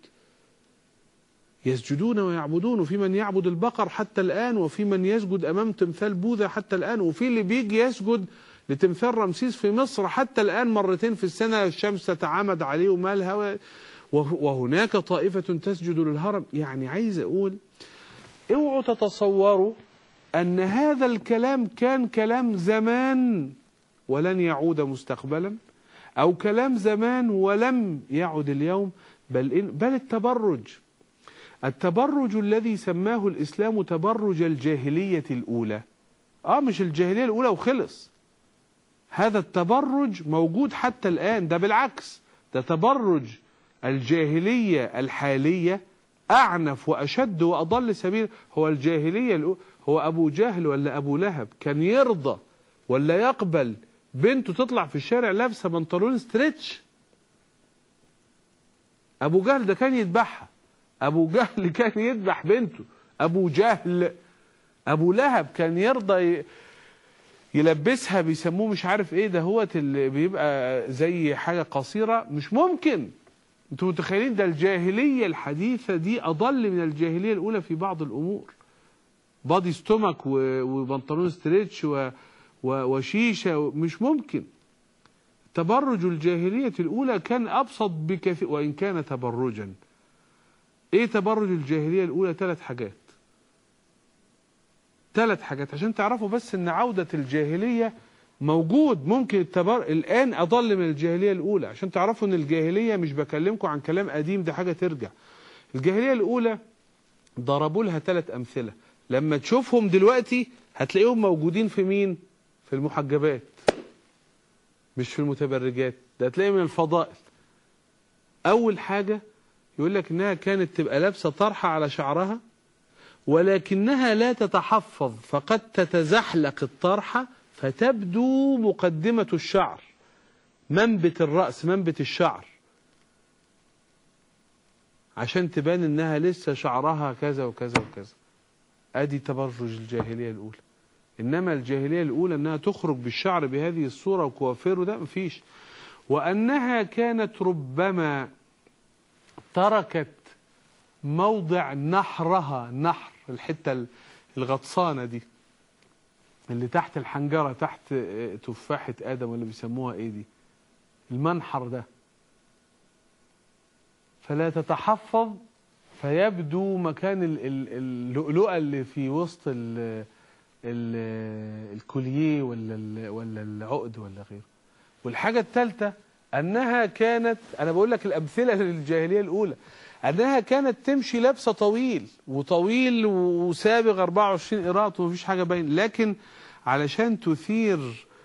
يسجدون ويعبدون وفي من يعبد البقر حتى الآن وفي من يسجد أمام تمثال بوذا حتى الآن وفي اللي بيجي يسجد لتمثال رمسيس في مصر حتى الآن مرتين في السنة الشمس تتعامد عليه ومالها وهناك طائفة تسجد للهرم يعني عايز أقول اوعوا تتصوروا أن هذا الكلام كان كلام زمان ولن يعود مستقبلا أو كلام زمان ولم يعد اليوم بل, إن بل التبرج التبرج الذي سماه الإسلام تبرج الجاهلية الأولى آه مش الجاهلية الأولى وخلص هذا التبرج موجود حتى الآن ده بالعكس ده تبرج الجاهلية الحالية أعنف وأشد وأضل سبيل هو الجاهلية الأولى هو أبو جهل ولا أبو لهب كان يرضى ولا يقبل بنته تطلع في الشارع لابسة بنطلون ستريتش أبو جهل ده كان يذبحها أبو جهل كان يذبح بنته أبو جهل أبو لهب كان يرضى يلبسها بيسموه مش عارف ايه ده هو اللي بيبقى زي حاجة قصيرة مش ممكن انتوا متخيلين ده الجاهلية الحديثة دي أضل من الجاهلية الأولى في بعض الأمور بادي ستومك وبنطلون ستريتش وشيشة مش ممكن تبرج الجاهلية الأولى كان أبسط بكثير وإن كان تبرجا إيه تبرج الجاهلية الأولى ثلاث حاجات ثلاث حاجات عشان تعرفوا بس ان عودة الجاهلية موجود ممكن التبر الآن أضل من الجاهلية الأولى عشان تعرفوا ان الجاهلية مش بكلمكم عن كلام قديم ده حاجة ترجع الجاهلية الأولى ضربوا لها ثلاث أمثلة لما تشوفهم دلوقتي هتلاقيهم موجودين في مين في المحجبات مش في المتبرجات ده هتلاقي من الفضائل أول حاجة يقول لك إنها كانت تبقى لابسة طرحة على شعرها ولكنها لا تتحفظ فقد تتزحلق الطرحة فتبدو مقدمة الشعر منبت الرأس منبت الشعر عشان تبان انها لسه شعرها كذا وكذا وكذا ادي تبرج الجاهلية الاولى انما الجاهلية الاولى انها تخرج بالشعر بهذه الصورة وكوافير ده مفيش وانها كانت ربما تركت موضع نحرها نحر الحتة الغطسانة دي اللي تحت الحنجرة تحت تفاحة آدم اللي بيسموها ايه دي المنحر ده فلا تتحفظ فيبدو مكان اللؤلؤة اللي في وسط ال ال الكوليه ولا ولا العقد ولا غيره والحاجة الثالثة أنها كانت أنا بقول لك الأمثلة للجاهلية الأولى أنها كانت تمشي لابسة طويل وطويل وسابغ 24 قراط ومفيش حاجة باين لكن علشان تثير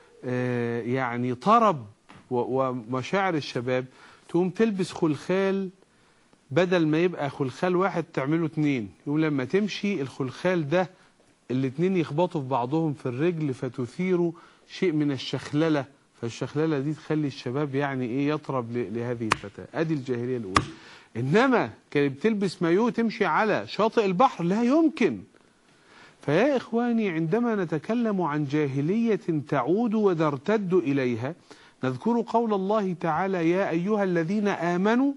يعني طرب ومشاعر الشباب تقوم تلبس خلخال بدل ما يبقى خلخال واحد تعمله اتنين يقوم لما تمشي الخلخال ده الاتنين يخبطوا في بعضهم في الرجل فتثيروا شيء من الشخللة فالشخللة دي تخلي الشباب يعني ايه يطرب لهذه الفتاة ادي الجاهلية الاولى انما كانت بتلبس مايو تمشي على شاطئ البحر لا يمكن فيا إخواني عندما نتكلم عن جاهلية تعود ونرتد إليها نذكر قول الله تعالى يا أيها الذين آمنوا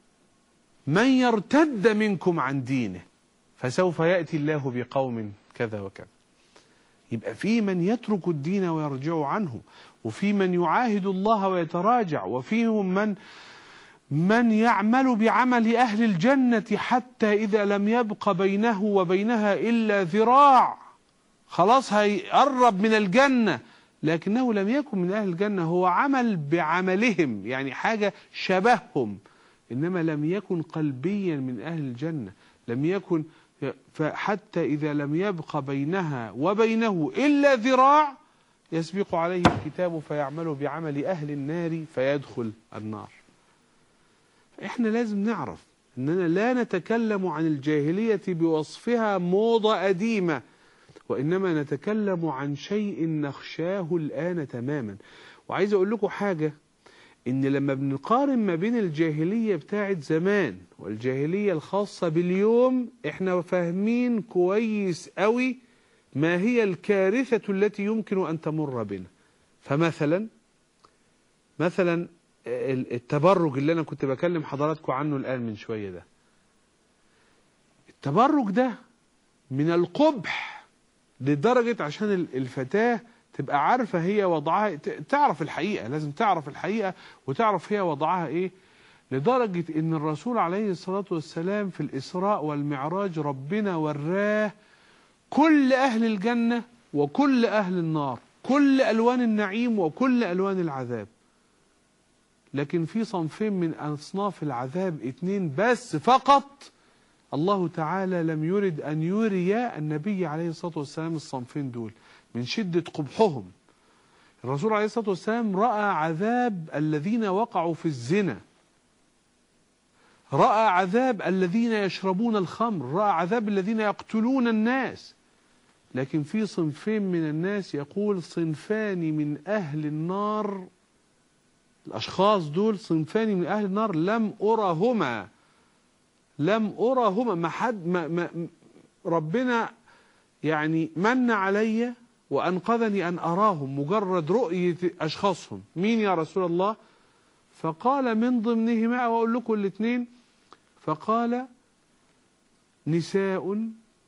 من يرتد منكم عن دينه فسوف يأتي الله بقوم كذا وكذا يبقى في من يترك الدين ويرجع عنه وفي من يعاهد الله ويتراجع وفيهم من من يعمل بعمل أهل الجنة حتى إذا لم يبق بينه وبينها إلا ذراع خلاص هيقرب من الجنة لكنه لم يكن من أهل الجنة هو عمل بعملهم يعني حاجة شبههم إنما لم يكن قلبيا من أهل الجنة لم يكن فحتى إذا لم يبق بينها وبينه إلا ذراع يسبق عليه الكتاب فيعمل بعمل أهل النار فيدخل النار احنا لازم نعرف اننا لا نتكلم عن الجاهلية بوصفها موضة قديمة وانما نتكلم عن شيء نخشاه الان تماما وعايز اقول لكم حاجة ان لما بنقارن ما بين الجاهلية بتاعت زمان والجاهلية الخاصة باليوم احنا فاهمين كويس قوي ما هي الكارثة التي يمكن ان تمر بنا فمثلا مثلا التبرج اللي انا كنت بكلم حضراتكم عنه الان من شوية ده التبرج ده من القبح لدرجة عشان الفتاة تبقى عارفة هي وضعها تعرف الحقيقة لازم تعرف الحقيقة وتعرف هي وضعها ايه لدرجة ان الرسول عليه الصلاة والسلام في الاسراء والمعراج ربنا وراه كل اهل الجنة وكل اهل النار كل الوان النعيم وكل الوان العذاب لكن في صنفين من أصناف العذاب اتنين بس فقط الله تعالى لم يرد أن يري النبي عليه الصلاة والسلام الصنفين دول من شدة قبحهم الرسول عليه الصلاة والسلام رأى عذاب الذين وقعوا في الزنا رأى عذاب الذين يشربون الخمر رأى عذاب الذين يقتلون الناس لكن في صنفين من الناس يقول صنفان من أهل النار الأشخاص دول صنفان من أهل النار لم أرهما لم أرهما ما حد ما ما ربنا يعني من علي وأنقذني أن أراهم مجرد رؤية أشخاصهم مين يا رسول الله فقال من ضمنهما وأقول لكم الاثنين فقال نساء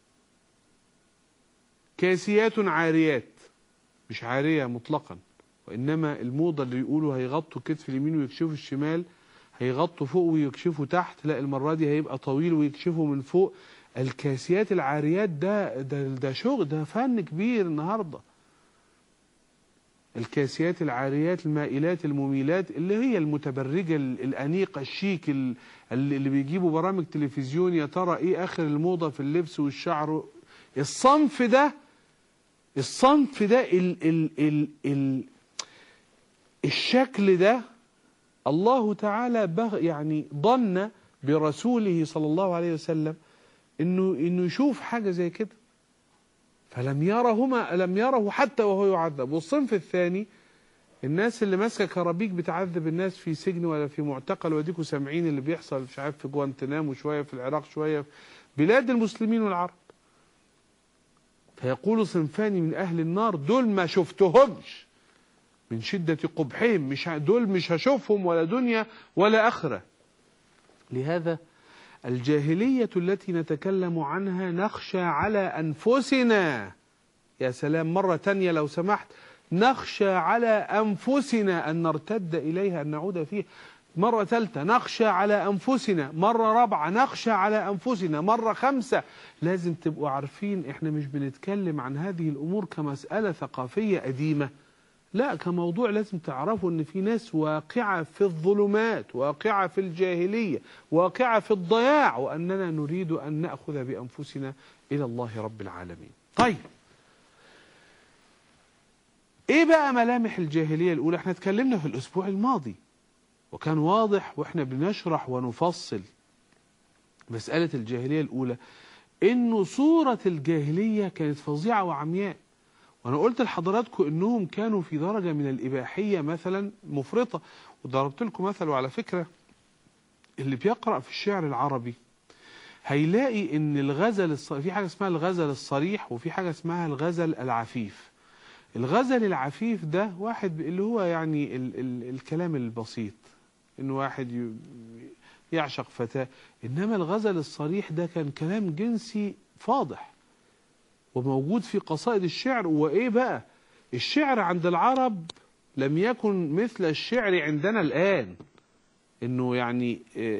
كاسيات عاريات مش عارية مطلقا وإنما الموضة اللي يقولوا هيغطوا كتف اليمين ويكشفوا الشمال هيغطوا فوق ويكشفوا تحت لا المرة دي هيبقى طويل ويكشفوا من فوق الكاسيات العاريات ده ده ده شغل ده فن كبير النهارده الكاسيات العاريات المائلات المميلات اللي هي المتبرجة الأنيقة الشيك اللي بيجيبوا برامج تلفزيون يا ترى إيه آخر الموضة في اللبس والشعر الصنف ده الصنف ده ال ال ال ال الشكل ده الله تعالى بغ يعني ظن برسوله صلى الله عليه وسلم انه انه يشوف حاجه زي كده فلم يرهما لم يره حتى وهو يعذب والصنف الثاني الناس اللي ماسكه كرابيك بتعذب الناس في سجن ولا في معتقل واديكوا سامعين اللي بيحصل مش عارف في جوانتنامو شويه في العراق شويه في بلاد المسلمين والعرب فيقول صنفان من اهل النار دول ما شفتهمش من شدة قبحهم مش دول مش هشوفهم ولا دنيا ولا آخرة لهذا الجاهلية التي نتكلم عنها نخشى على أنفسنا يا سلام مرة تانية لو سمحت نخشى على أنفسنا أن نرتد إليها أن نعود فيها مرة ثالثة نخشى على أنفسنا مرة رابعة نخشى على أنفسنا مرة خمسة لازم تبقوا عارفين إحنا مش بنتكلم عن هذه الأمور كمسألة ثقافية قديمة لا كموضوع لازم تعرفوا ان في ناس واقعة في الظلمات واقعة في الجاهلية واقعة في الضياع واننا نريد ان نأخذ بانفسنا الى الله رب العالمين طيب ايه بقى ملامح الجاهلية الاولى احنا اتكلمنا في الاسبوع الماضي وكان واضح واحنا بنشرح ونفصل مسألة الجاهلية الاولى انه صورة الجاهلية كانت فظيعة وعمياء وانا قلت لحضراتكم انهم كانوا في درجة من الاباحية مثلا مفرطة وضربت لكم مثل وعلى فكرة اللي بيقرأ في الشعر العربي هيلاقي ان الغزل الص... في حاجة اسمها الغزل الصريح وفي حاجة اسمها الغزل العفيف الغزل العفيف ده واحد اللي هو يعني ال... ال... الكلام البسيط ان واحد ي... يعشق فتاة انما الغزل الصريح ده كان كلام جنسي فاضح وموجود في قصائد الشعر وايه بقى الشعر عند العرب لم يكن مثل الشعر عندنا الآن انه يعني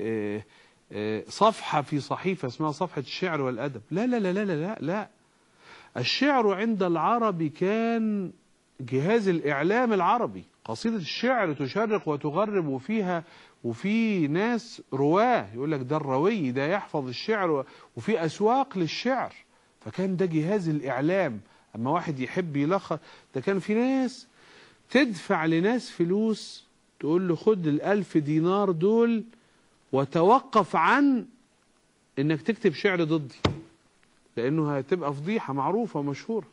صفحة في صحيفة اسمها صفحة الشعر والأدب لا لا لا لا لا لا الشعر عند العرب كان جهاز الإعلام العربي قصيدة الشعر تشرق وتغرب وفيها وفي ناس رواه يقول لك ده الروي ده يحفظ الشعر وفي أسواق للشعر فكان ده جهاز الإعلام أما واحد يحب يلخص ده كان في ناس تدفع لناس فلوس تقول له خد الألف دينار دول وتوقف عن إنك تكتب شعر ضدي لأنه هتبقى فضيحة معروفة ومشهورة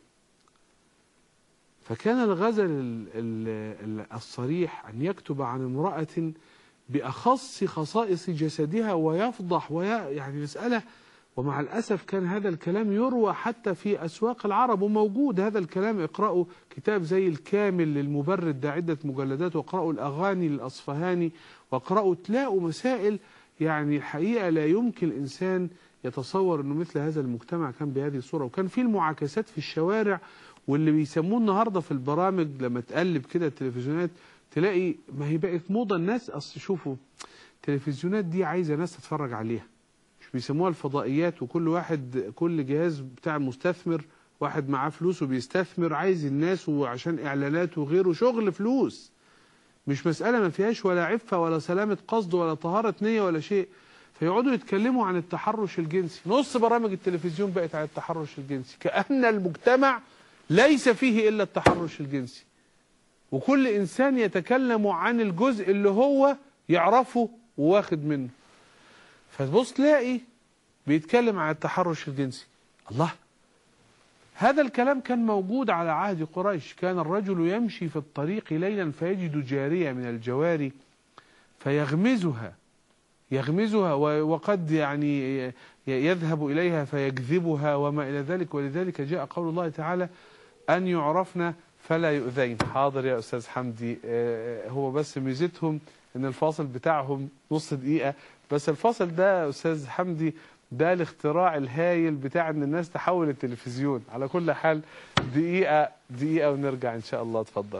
فكان الغزل الصريح أن يكتب عن امرأة بأخص خصائص جسدها ويفضح وي... يعني مسألة ومع الأسف كان هذا الكلام يروى حتى في أسواق العرب وموجود هذا الكلام اقرأوا كتاب زي الكامل للمبرد ده عدة مجلدات واقرأوا الأغاني للأصفهاني واقرأوا تلاقوا مسائل يعني الحقيقة لا يمكن الإنسان يتصور أنه مثل هذا المجتمع كان بهذه الصورة وكان في المعاكسات في الشوارع واللي بيسموه النهاردة في البرامج لما تقلب كده التلفزيونات تلاقي ما هي بقت موضة الناس أصل شوفوا التلفزيونات دي عايزة ناس تتفرج عليها مش بيسموها الفضائيات وكل واحد كل جهاز بتاع مستثمر واحد معاه فلوس وبيستثمر عايز الناس وعشان اعلانات وغيره شغل فلوس مش مسألة ما فيهاش ولا عفة ولا سلامة قصد ولا طهارة نية ولا شيء فيقعدوا يتكلموا عن التحرش الجنسي نص برامج التلفزيون بقت عن التحرش الجنسي كأن المجتمع ليس فيه إلا التحرش الجنسي وكل إنسان يتكلم عن الجزء اللي هو يعرفه وواخد منه فتبص تلاقي بيتكلم عن التحرش الجنسي الله هذا الكلام كان موجود على عهد قريش كان الرجل يمشي في الطريق ليلا فيجد جارية من الجواري فيغمزها يغمزها وقد يعني يذهب إليها فيجذبها وما إلى ذلك ولذلك جاء قول الله تعالى أن يعرفن فلا يؤذين حاضر يا أستاذ حمدي هو بس ميزتهم ان الفاصل بتاعهم نص دقيقة بس الفاصل ده يا أستاذ حمدي ده الاختراع الهايل بتاع ان الناس تحول التلفزيون على كل حال دقيقة دقيقة ونرجع ان شاء الله اتفضلوا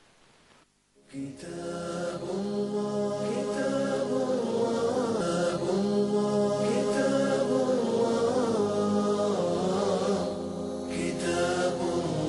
كتاب الله كتاب الله كتاب الله كتاب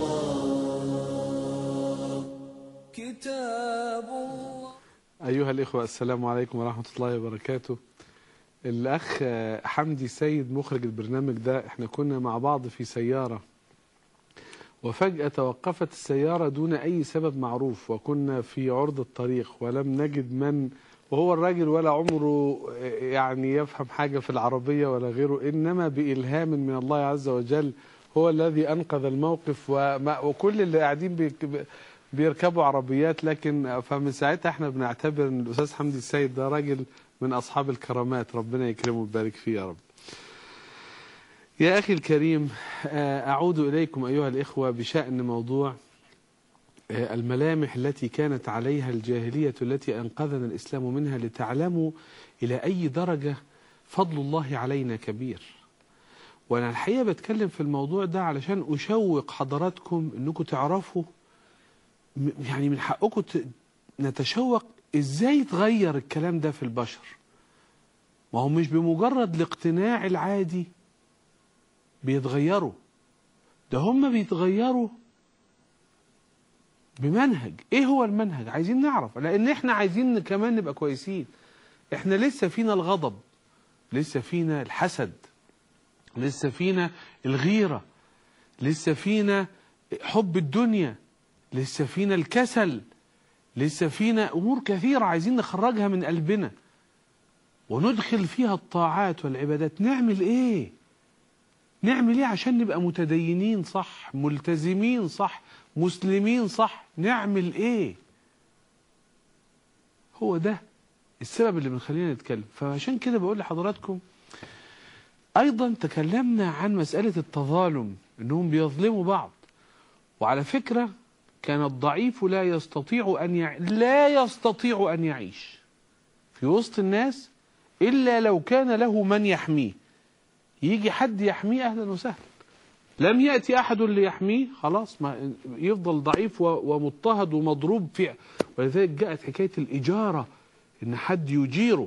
الله كتاب الله أيها الإخوة السلام عليكم ورحمة الله وبركاته الأخ حمدي سيد مخرج البرنامج ده احنا كنا مع بعض في سيارة وفجأة توقفت السيارة دون أي سبب معروف وكنا في عرض الطريق ولم نجد من وهو الراجل ولا عمره يعني يفهم حاجة في العربية ولا غيره إنما بإلهام من الله عز وجل هو الذي أنقذ الموقف وكل اللي قاعدين بيركبوا عربيات لكن فمن ساعتها احنا بنعتبر ان الأستاذ حمدي السيد ده راجل من أصحاب الكرامات ربنا يكرمه ويبارك فيه يا رب يا أخي الكريم أعود إليكم أيها الإخوة بشأن موضوع الملامح التي كانت عليها الجاهلية التي أنقذنا الإسلام منها لتعلموا إلى أي درجة فضل الله علينا كبير وأنا الحقيقة بتكلم في الموضوع ده علشان أشوق حضراتكم أنكم تعرفوا يعني من حقكم نتشوق ازاي يتغير الكلام ده في البشر ما هو مش بمجرد الاقتناع العادي بيتغيروا ده هم بيتغيروا بمنهج ايه هو المنهج عايزين نعرف لان احنا عايزين كمان نبقى كويسين احنا لسه فينا الغضب لسه فينا الحسد لسه فينا الغيرة لسه فينا حب الدنيا لسه فينا الكسل لسه فينا أمور كثيرة عايزين نخرجها من قلبنا وندخل فيها الطاعات والعبادات نعمل إيه نعمل إيه عشان نبقى متدينين صح ملتزمين صح مسلمين صح نعمل إيه هو ده السبب اللي بنخلينا نتكلم فعشان كده بقول لحضراتكم أيضا تكلمنا عن مسألة التظالم إنهم بيظلموا بعض وعلى فكرة كان الضعيف لا يستطيع أن يع... لا يستطيع أن يعيش في وسط الناس إلا لو كان له من يحميه يجي حد يحميه أهلا وسهلا لم يأتي أحد ليحميه خلاص ما يفضل ضعيف ومضطهد ومضروب في ولذلك جاءت حكاية الإجارة إن حد يجيره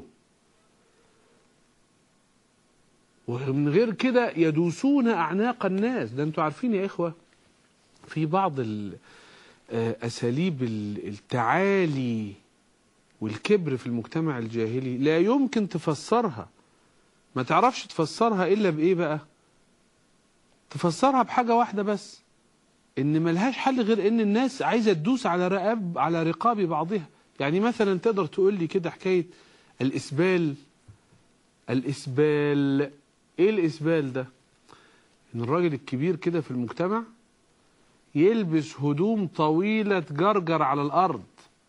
ومن غير كده يدوسون أعناق الناس ده أنتوا عارفين يا إخوة في بعض أساليب التعالي والكبر في المجتمع الجاهلي لا يمكن تفسرها ما تعرفش تفسرها إلا بإيه بقى تفسرها بحاجة واحدة بس إن ملهاش حل غير إن الناس عايزة تدوس على رقاب على رقاب بعضها يعني مثلا تقدر تقول لي كده حكاية الإسبال الإسبال إيه الإسبال ده إن الراجل الكبير كده في المجتمع يلبس هدوم طويلة تجرجر على الأرض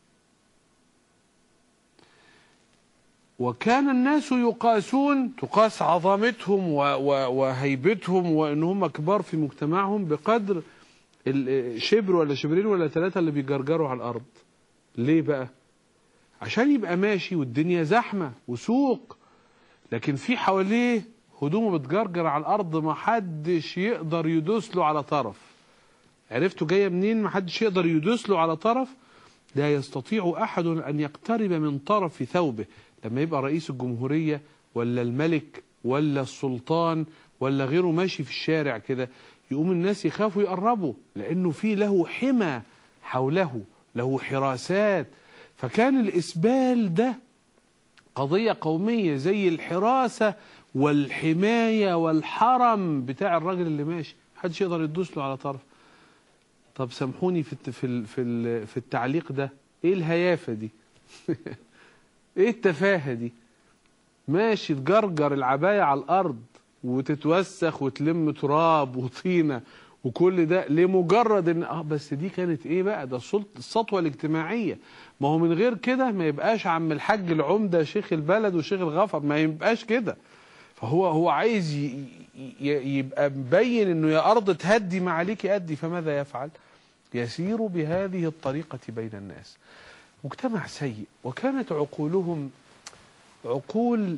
وكان الناس يقاسون تقاس عظمتهم وهيبتهم وانهم كبار في مجتمعهم بقدر الشبر ولا شبرين ولا ثلاثة اللي بيجرجروا على الأرض ليه بقى عشان يبقى ماشي والدنيا زحمة وسوق لكن في حواليه هدومه بتجرجر على الأرض ما حدش يقدر يدوس له على طرف عرفتوا جاية منين ما حدش يقدر يدوس له على طرف لا يستطيع أحد أن يقترب من طرف ثوبه لما يبقى رئيس الجمهورية ولا الملك ولا السلطان ولا غيره ماشي في الشارع كده يقوم الناس يخافوا يقربوا لأنه في له حمى حوله له حراسات فكان الإسبال ده قضية قومية زي الحراسة والحماية والحرم بتاع الراجل اللي ماشي محدش يقدر يدوس له على طرف طب سامحوني في الت- في ال- في ال- في التعليق ده ايه الهيافة دي ايه التفاهة دي ماشي تجرجر العباية على الأرض وتتوسخ وتلم تراب وطينة وكل ده لمجرد ان اه بس دي كانت ايه بقى ده السلط السطوة الاجتماعية ما هو من غير كده ما يبقاش عم الحاج العمدة شيخ البلد وشيخ الغفر ما يبقاش كده فهو هو عايز ي- ي- يبقى مبين انه يا ارض تهدي ما عليك ادي فماذا يفعل يسير بهذه الطريقة بين الناس مجتمع سيء وكانت عقولهم عقول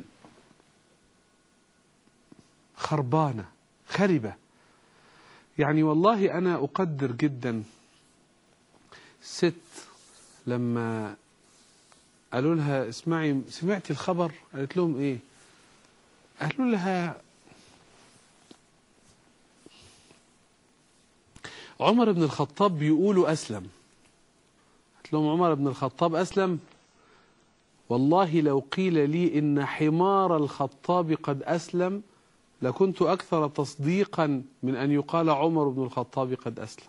خربانة خربة يعني والله أنا أقدر جدا ست لما قالوا لها اسمعي سمعتي الخبر قالت لهم ايه قالوا لها عمر بن الخطاب بيقولوا أسلم قالت لهم عمر بن الخطاب أسلم والله لو قيل لي إن حمار الخطاب قد أسلم لكنت أكثر تصديقا من أن يقال عمر بن الخطاب قد أسلم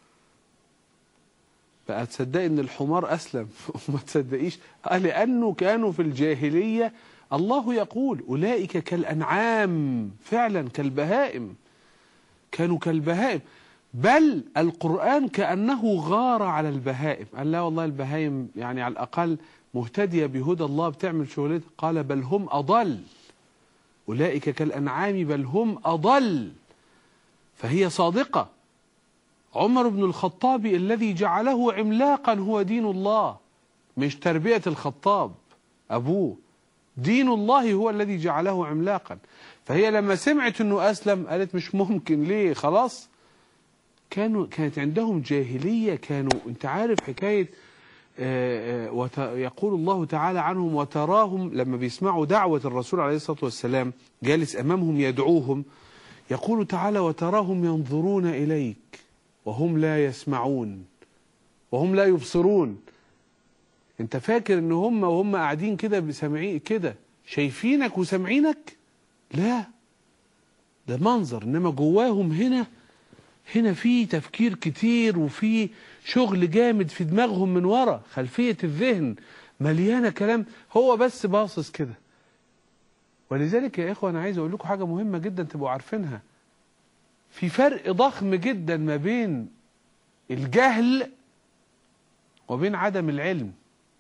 بقى تصدقي ان الحمار اسلم وما تصدقيش آه لانه كانوا في الجاهليه الله يقول اولئك كالانعام فعلا كالبهائم كانوا كالبهائم بل القران كانه غار على البهائم قال لا والله البهائم يعني على الاقل مهتديه بهدى الله بتعمل شغلتها قال بل هم اضل اولئك كالانعام بل هم اضل فهي صادقه عمر بن الخطاب الذي جعله عملاقا هو دين الله مش تربية الخطاب أبوه دين الله هو الذي جعله عملاقا فهي لما سمعت أنه أسلم قالت مش ممكن ليه خلاص كانوا كانت عندهم جاهلية كانوا انت عارف حكاية آه، آه، وت- يقول الله تعالى عنهم وتراهم لما بيسمعوا دعوة الرسول عليه الصلاة والسلام جالس أمامهم يدعوهم يقول تعالى وتراهم ينظرون إليك وهم لا يسمعون وهم لا يبصرون انت فاكر ان هم وهم قاعدين كده بسامعين كده شايفينك وسامعينك لا ده منظر انما جواهم هنا هنا في تفكير كتير وفي شغل جامد في دماغهم من ورا خلفية الذهن مليانة كلام هو بس باصص كده ولذلك يا إخوة أنا عايز أقول لكم حاجة مهمة جدا تبقوا عارفينها في فرق ضخم جدا ما بين الجهل وبين عدم العلم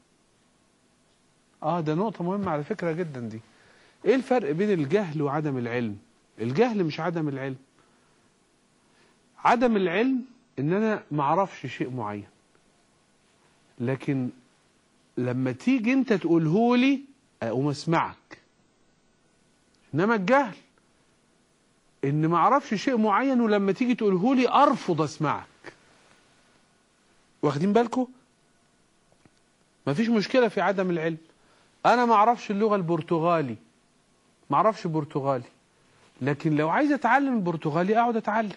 اه ده نقطة مهمة على فكرة جدا دي ايه الفرق بين الجهل وعدم العلم الجهل مش عدم العلم عدم العلم ان انا معرفش شيء معين لكن لما تيجي انت تقوله لي اقوم اسمعك انما الجهل ان ما اعرفش شيء معين ولما تيجي تقوله لي ارفض اسمعك واخدين بالكم مفيش مشكله في عدم العلم انا ما اعرفش اللغه البرتغالي ما اعرفش برتغالي لكن لو عايز اتعلم البرتغالي اقعد اتعلم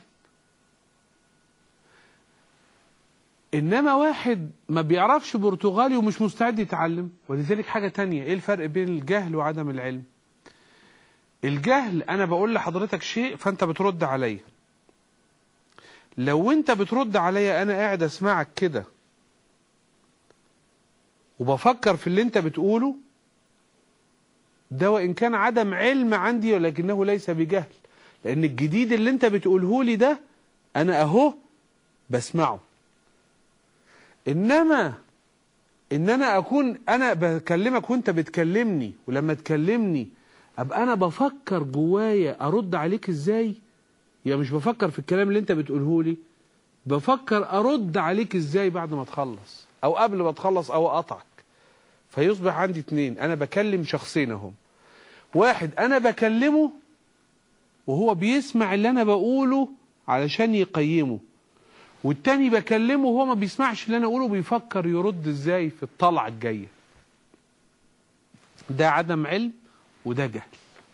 انما واحد ما بيعرفش برتغالي ومش مستعد يتعلم ولذلك حاجه تانية ايه الفرق بين الجهل وعدم العلم الجهل انا بقول لحضرتك شيء فانت بترد عليا لو انت بترد عليا انا قاعد اسمعك كده وبفكر في اللي انت بتقوله ده وان كان عدم علم عندي ولكنه ليس بجهل لان الجديد اللي انت بتقوله لي ده انا اهو بسمعه انما ان انا اكون انا بكلمك وانت بتكلمني ولما تكلمني ابقى انا بفكر جوايا ارد عليك ازاي يا مش بفكر في الكلام اللي انت بتقوله لي بفكر ارد عليك ازاي بعد ما تخلص او قبل ما تخلص او اقطعك فيصبح عندي اتنين انا بكلم شخصين اهم واحد انا بكلمه وهو بيسمع اللي انا بقوله علشان يقيمه والتاني بكلمه وهو ما بيسمعش اللي انا اقوله بيفكر يرد ازاي في الطلعه الجايه ده عدم علم وده جهل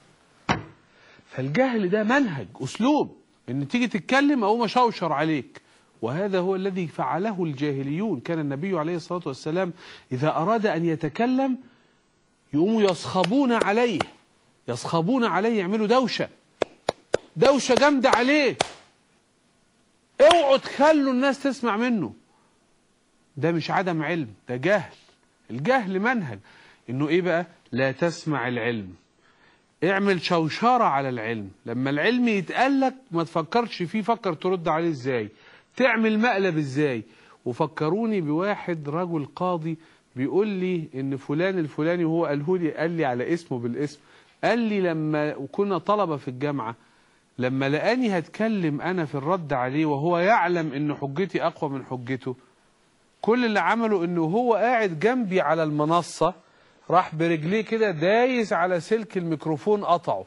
فالجهل ده منهج اسلوب ان تيجي تتكلم اقوم اشوشر عليك وهذا هو الذي فعله الجاهليون كان النبي عليه الصلاه والسلام اذا اراد ان يتكلم يقوموا يصخبون عليه يصخبون عليه يعملوا دوشة دوشة جامدة عليه اوعوا تخلوا الناس تسمع منه ده مش عدم علم ده جهل الجهل منهج انه ايه بقى لا تسمع العلم اعمل شوشرة على العلم لما العلم يتقالك ما تفكرش فيه فكر ترد عليه ازاي تعمل مقلب ازاي وفكروني بواحد رجل قاضي بيقول لي ان فلان الفلاني وهو قاله لي قال لي على اسمه بالاسم قال لي لما كنا طلبة في الجامعة لما لقاني هتكلم انا في الرد عليه وهو يعلم ان حجتي اقوى من حجته كل اللي عمله انه هو قاعد جنبي على المنصة راح برجليه كده دايس على سلك الميكروفون قطعه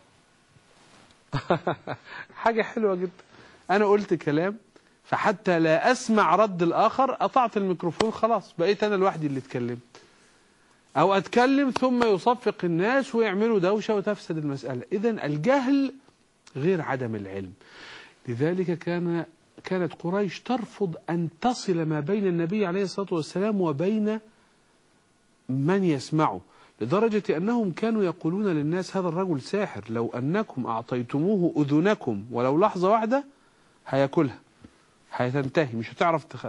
حاجة حلوة جدا انا قلت كلام فحتى لا اسمع رد الاخر قطعت الميكروفون خلاص بقيت انا لوحدي اللي اتكلمت او اتكلم ثم يصفق الناس ويعملوا دوشة وتفسد المسألة اذا الجهل غير عدم العلم لذلك كان كانت قريش ترفض أن تصل ما بين النبي عليه الصلاة والسلام وبين من يسمعه لدرجة أنهم كانوا يقولون للناس هذا الرجل ساحر لو أنكم أعطيتموه أذنكم ولو لحظة واحدة هياكلها هتنتهي مش هتعرف تخ...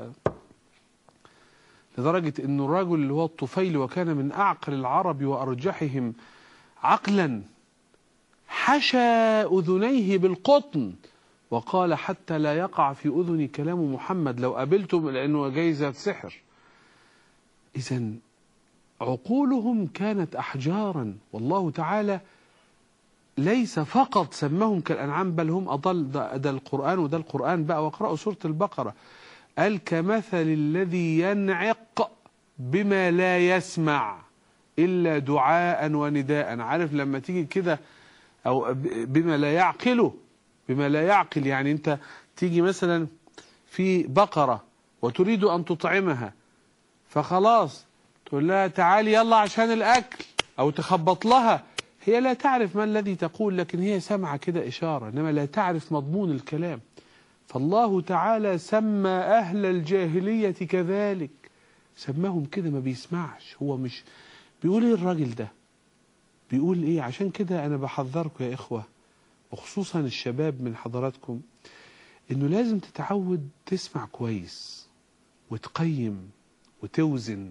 لدرجة أن الرجل اللي هو الطفيل وكان من أعقل العرب وأرجحهم عقلا حشى أذنيه بالقطن وقال حتى لا يقع في أذني كلام محمد لو قابلتم لأنه جايزة سحر إذا عقولهم كانت أحجارا والله تعالى ليس فقط سماهم كالأنعام بل هم أضل ده, ده القرآن وده القرآن بقى واقرأوا سورة البقرة قال كمثل الذي ينعق بما لا يسمع إلا دعاء ونداء عارف لما تيجي كده أو بما لا يعقله بما لا يعقل يعني أنت تيجي مثلا في بقرة وتريد أن تطعمها فخلاص تقول لها تعالي يلا عشان الأكل أو تخبط لها هي لا تعرف ما الذي تقول لكن هي سمع كده إشارة إنما لا تعرف مضمون الكلام فالله تعالى سمى أهل الجاهلية كذلك سماهم كده ما بيسمعش هو مش بيقول ايه الراجل ده بيقول ايه عشان كده انا بحذركم يا اخوة وخصوصا الشباب من حضراتكم انه لازم تتعود تسمع كويس وتقيم وتوزن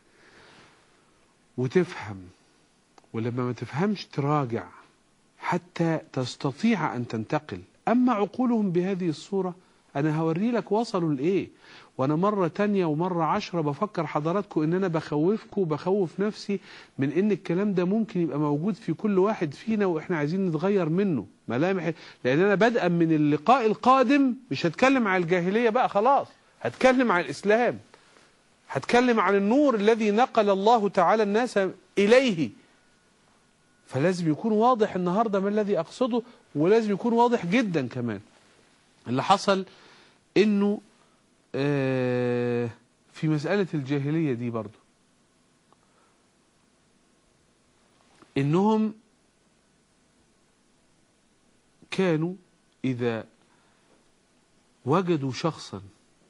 وتفهم ولما ما تفهمش تراجع حتى تستطيع أن تنتقل أما عقولهم بهذه الصورة أنا هوري لك وصلوا لإيه وأنا مرة تانية ومرة عشرة بفكر حضراتكم إن أنا بخوفكم وبخوف نفسي من إن الكلام ده ممكن يبقى موجود في كل واحد فينا وإحنا عايزين نتغير منه ملامح لأن أنا بدءا من اللقاء القادم مش هتكلم عن الجاهلية بقى خلاص هتكلم عن الإسلام هتكلم عن النور الذي نقل الله تعالى الناس إليه فلازم يكون واضح النهاردة ما الذي أقصده ولازم يكون واضح جدا كمان اللي حصل انه آه في مسألة الجاهلية دي برضو انهم كانوا اذا وجدوا شخصا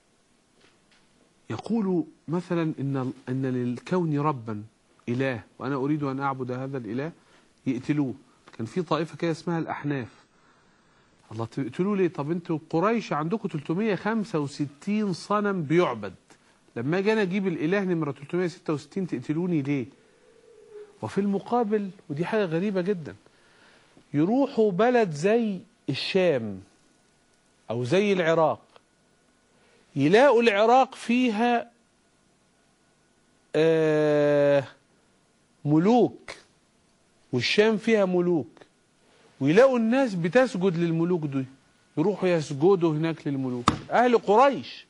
يقول مثلا ان ان للكون ربا اله وانا اريد ان اعبد هذا الاله يقتلوه كان في طائفه كده اسمها الاحناف الله تقولوا لي طب انتوا قريش عندكم 365 صنم بيعبد لما اجي انا اجيب الاله نمره 366 تقتلوني ليه وفي المقابل ودي حاجه غريبه جدا يروحوا بلد زي الشام او زي العراق يلاقوا العراق فيها آه ملوك والشام فيها ملوك ويلاقوا الناس بتسجد للملوك دي يروحوا يسجدوا هناك للملوك أهل قريش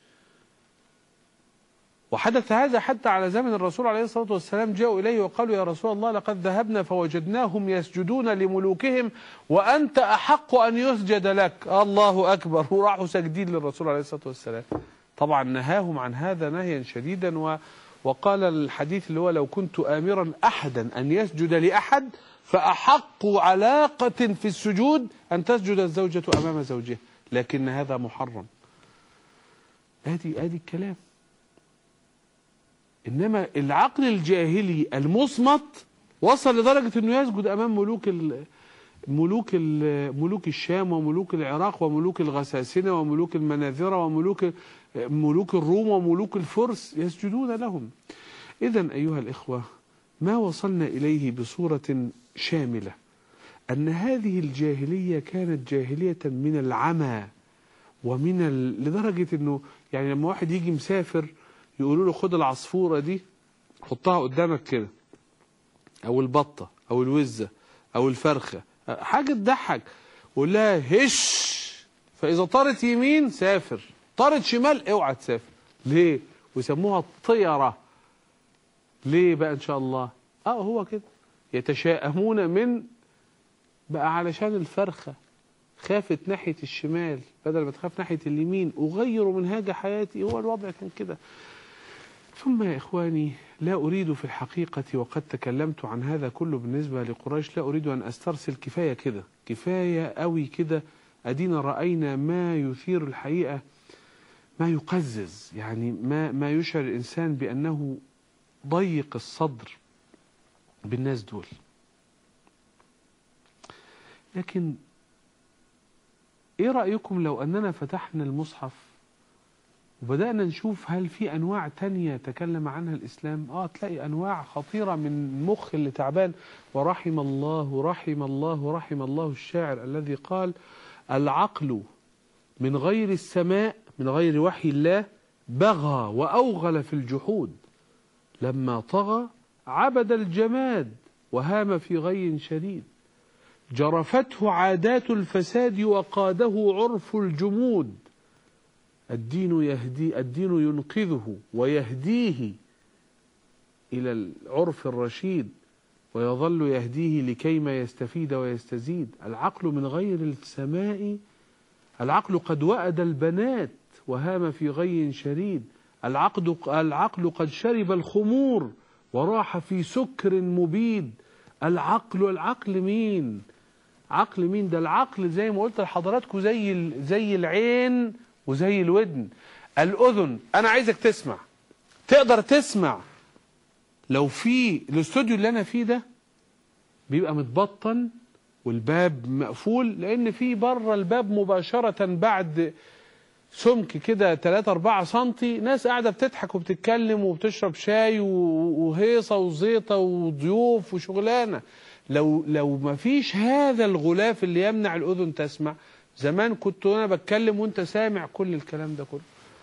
وحدث هذا حتى على زمن الرسول عليه الصلاة والسلام جاءوا إليه وقالوا يا رسول الله لقد ذهبنا فوجدناهم يسجدون لملوكهم وأنت أحق أن يسجد لك الله أكبر وراحوا ساجدين للرسول عليه الصلاة والسلام طبعا نهاهم عن هذا نهيا شديدا و وقال الحديث اللي هو لو كنت آمرا أحدا أن يسجد لأحد فأحق علاقة في السجود أن تسجد الزوجة أمام زوجها لكن هذا محرم ادي ادي الكلام انما العقل الجاهلي المصمت وصل لدرجة انه يسجد امام ملوك ال ملوك ال ملوك الشام وملوك العراق وملوك الغساسنة وملوك المناذرة وملوك ملوك الروم وملوك الفرس يسجدون لهم إذا أيها الإخوة ما وصلنا إليه بصورة شاملة أن هذه الجاهلية كانت جاهلية من العمى ومن ال... لدرجة أنه يعني لما واحد يجي مسافر يقولوا له خد العصفورة دي حطها قدامك كده أو البطة أو الوزة أو الفرخة حاجة تضحك وقول لها هش فإذا طارت يمين سافر طارت شمال اوعى تسافر ليه ويسموها الطيرة ليه بقى إن شاء الله اه هو كده يتشائمون من بقى علشان الفرخة خافت ناحية الشمال بدل ما تخاف ناحية اليمين أغير منهاج حياتي هو الوضع كان كده ثم يا إخواني لا أريد في الحقيقة وقد تكلمت عن هذا كله بالنسبة لقريش لا أريد أن أسترسل كفاية كده كفاية قوي كده أدينا رأينا ما يثير الحقيقة ما يقزز يعني ما, ما يشعر الإنسان بأنه ضيق الصدر بالناس دول لكن ايه رأيكم لو اننا فتحنا المصحف وبدأنا نشوف هل في انواع تانية تكلم عنها الاسلام اه تلاقي انواع خطيرة من المخ اللي تعبان ورحم الله رحم الله رحم الله الشاعر الذي قال العقل من غير السماء من غير وحي الله بغى وأوغل في الجحود لما طغى عبد الجماد وهام في غي شديد جرفته عادات الفساد وقاده عرف الجمود الدين يهدي الدين ينقذه ويهديه إلى العرف الرشيد ويظل يهديه لكيما يستفيد ويستزيد العقل من غير السماء العقل قد وأد البنات وهام في غي شريد العقل, العقل قد شرب الخمور وراح في سكر مبيد العقل العقل مين عقل مين ده العقل زي ما قلت لحضراتكم زي زي العين وزي الودن الاذن انا عايزك تسمع تقدر تسمع لو في الاستوديو اللي انا فيه ده بيبقى متبطن والباب مقفول لان في بره الباب مباشره بعد سمك كده 3 4 سنتي ناس قاعده بتضحك وبتتكلم وبتشرب شاي وهيصه وزيطه وضيوف وشغلانه لو لو ما فيش هذا الغلاف اللي يمنع الاذن تسمع زمان كنت انا بتكلم وانت سامع كل الكلام ده كله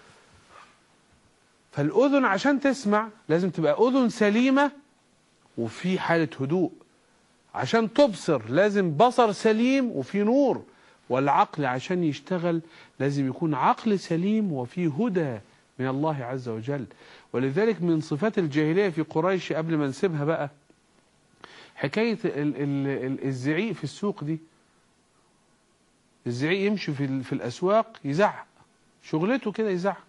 فالاذن عشان تسمع لازم تبقى اذن سليمه وفي حاله هدوء عشان تبصر لازم بصر سليم وفي نور والعقل عشان يشتغل لازم يكون عقل سليم وفي هدى من الله عز وجل ولذلك من صفات الجاهلية في قريش قبل ما نسيبها بقى حكاية ال ال الزعيق في السوق دي الزعيق يمشي في, في الأسواق يزعق شغلته كده يزعق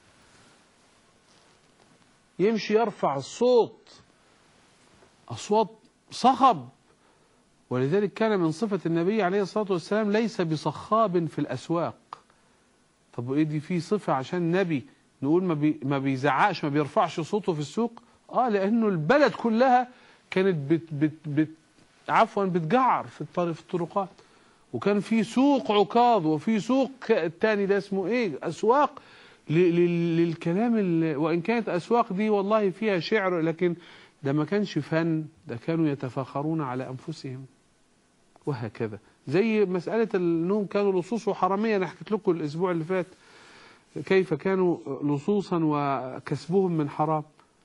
يمشي يرفع الصوت أصوات صخب ولذلك كان من صفة النبي عليه الصلاة والسلام ليس بصخاب في الأسواق طب ايه دي في صفة عشان نبي نقول ما, بي ما بيزعقش ما بيرفعش صوته في السوق اه لانه البلد كلها كانت بت بت بت عفوا بتجعر في الطريق في الطرقات وكان في سوق عكاظ وفي سوق التاني ده اسمه ايه اسواق للكلام وان كانت اسواق دي والله فيها شعر لكن ده ما كانش فن ده كانوا يتفاخرون على انفسهم وهكذا زي مسألة أنهم كانوا لصوص وحرامية أنا حكيت لكم الأسبوع اللي فات كيف كانوا لصوصا وكسبهم من حرام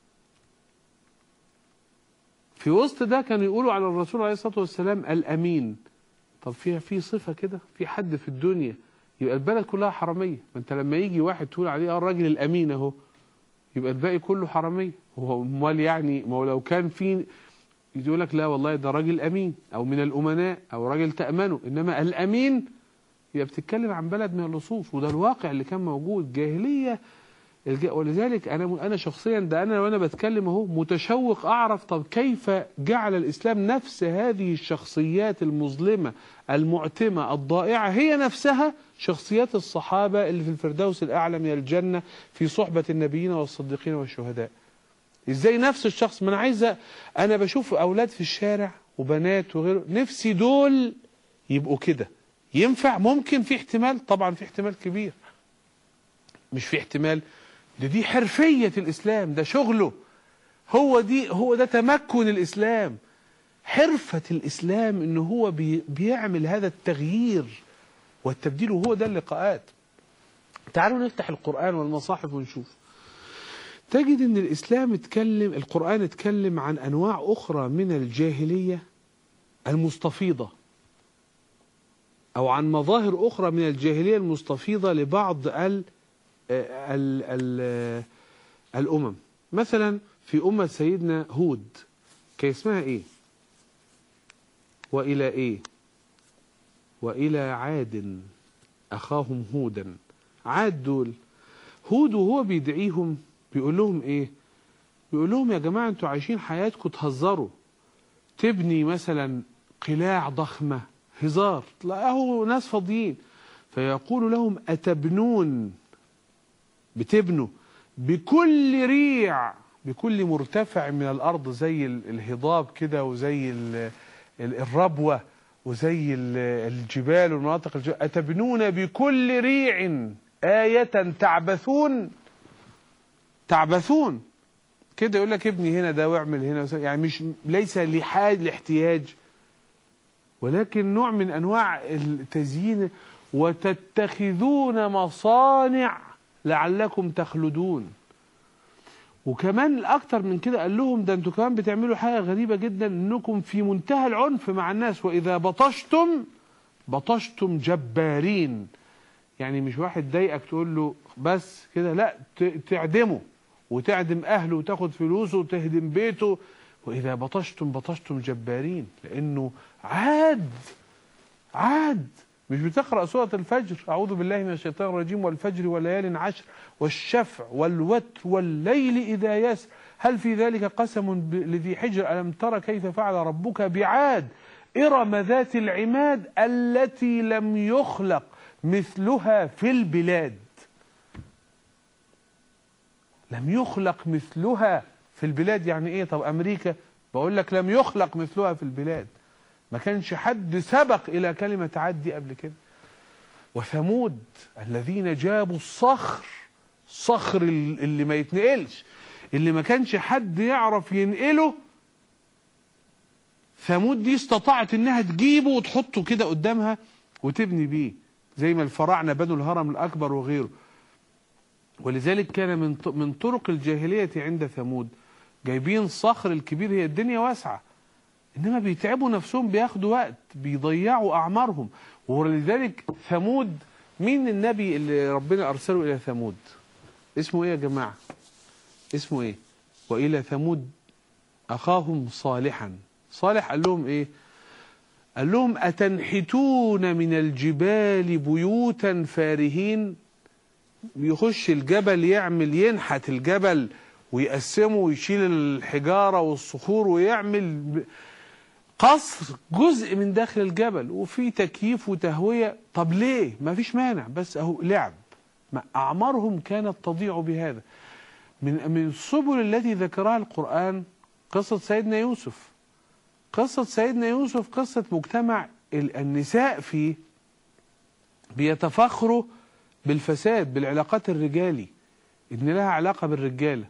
في وسط ده كانوا يقولوا على الرسول عليه الصلاة والسلام الأمين طب فيها في صفة كده في حد في الدنيا يبقى البلد كلها حرامية ما انت لما يجي واحد تقول عليه اه الراجل الأمين اهو يبقى الباقي كله حرامية هو امال يعني ما هو لو كان في يقول لك لا والله ده راجل امين او من الامناء او راجل تامنه انما الامين يبقى بتتكلم عن بلد من اللصوص وده الواقع اللي كان موجود جاهليه ولذلك انا انا شخصيا ده انا وانا بتكلم اهو متشوق اعرف طب كيف جعل الاسلام نفس هذه الشخصيات المظلمه المعتمه الضائعه هي نفسها شخصيات الصحابه اللي في الفردوس الاعلى من الجنه في صحبه النبيين والصديقين والشهداء ازاي نفس الشخص ما انا عايزه انا بشوف اولاد في الشارع وبنات وغيره نفسي دول يبقوا كده ينفع ممكن في احتمال طبعا في احتمال كبير مش في احتمال ده دي حرفية الإسلام ده شغله هو دي هو ده تمكن الإسلام حرفة الإسلام إن هو بي بيعمل هذا التغيير والتبديل وهو ده اللقاءات تعالوا نفتح القرآن والمصاحف ونشوف تجد ان الاسلام اتكلم القرآن اتكلم عن انواع اخرى من الجاهلية المستفيضة او عن مظاهر اخرى من الجاهلية المستفيضة لبعض ال ال ال الامم مثلا في امة سيدنا هود كان اسمها ايه والى ايه والى عاد اخاهم هودا عاد دول هود وهو بيدعيهم بيقول لهم ايه بيقول لهم يا جماعة انتوا عايشين حياتكم تهزروا تبني مثلا قلاع ضخمة هزار تلاقوا ناس فاضيين فيقول لهم أتبنون بتبنوا بكل ريع بكل مرتفع من الأرض زي الهضاب كده وزي الربوة وزي الجبال والمناطق الجبال أتبنون بكل ريع آية تعبثون تعبثون كده يقول لك ابني هنا ده واعمل هنا يعني مش ليس لحاج لاحتياج ولكن نوع من انواع التزيين وتتخذون مصانع لعلكم تخلدون وكمان الاكتر من كده قال لهم ده انتوا كمان بتعملوا حاجه غريبه جدا انكم في منتهى العنف مع الناس واذا بطشتم بطشتم جبارين يعني مش واحد ضايقك تقول له بس كده لا تعدمه وتعدم اهله وتاخد فلوسه وتهدم بيته واذا بطشتم بطشتم جبارين لانه عاد عاد مش بتقرا سوره الفجر اعوذ بالله من الشيطان الرجيم والفجر وليال عشر والشفع والوتر والليل اذا يسر هل في ذلك قسم لذي حجر الم تر كيف فعل ربك بعاد ارم ذات العماد التي لم يخلق مثلها في البلاد لم يخلق مثلها في البلاد يعني ايه طب امريكا بقول لك لم يخلق مثلها في البلاد ما كانش حد سبق الى كلمة عدي قبل كده وثمود الذين جابوا الصخر صخر اللي ما يتنقلش اللي ما كانش حد يعرف ينقله ثمود دي استطاعت انها تجيبه وتحطه كده قدامها وتبني بيه زي ما الفراعنه بنوا الهرم الاكبر وغيره ولذلك كان من من طرق الجاهليه عند ثمود جايبين صخر الكبير هي الدنيا واسعه انما بيتعبوا نفسهم بياخدوا وقت بيضيعوا اعمارهم ولذلك ثمود مين النبي اللي ربنا ارسله الى ثمود اسمه ايه يا جماعه اسمه ايه والى ثمود اخاهم صالحا صالح قال لهم ايه قال لهم أتنحتون من الجبال بيوتا فارهين يخش الجبل يعمل ينحت الجبل ويقسمه ويشيل الحجارة والصخور ويعمل قصر جزء من داخل الجبل وفي تكييف وتهوية طب ليه ما فيش مانع بس اهو لعب أعمارهم كانت تضيع بهذا من من السبل التي ذكرها القرآن قصة سيدنا يوسف قصة سيدنا يوسف قصة مجتمع النساء فيه بيتفخروا بالفساد بالعلاقات الرجالي ان لها علاقة بالرجالة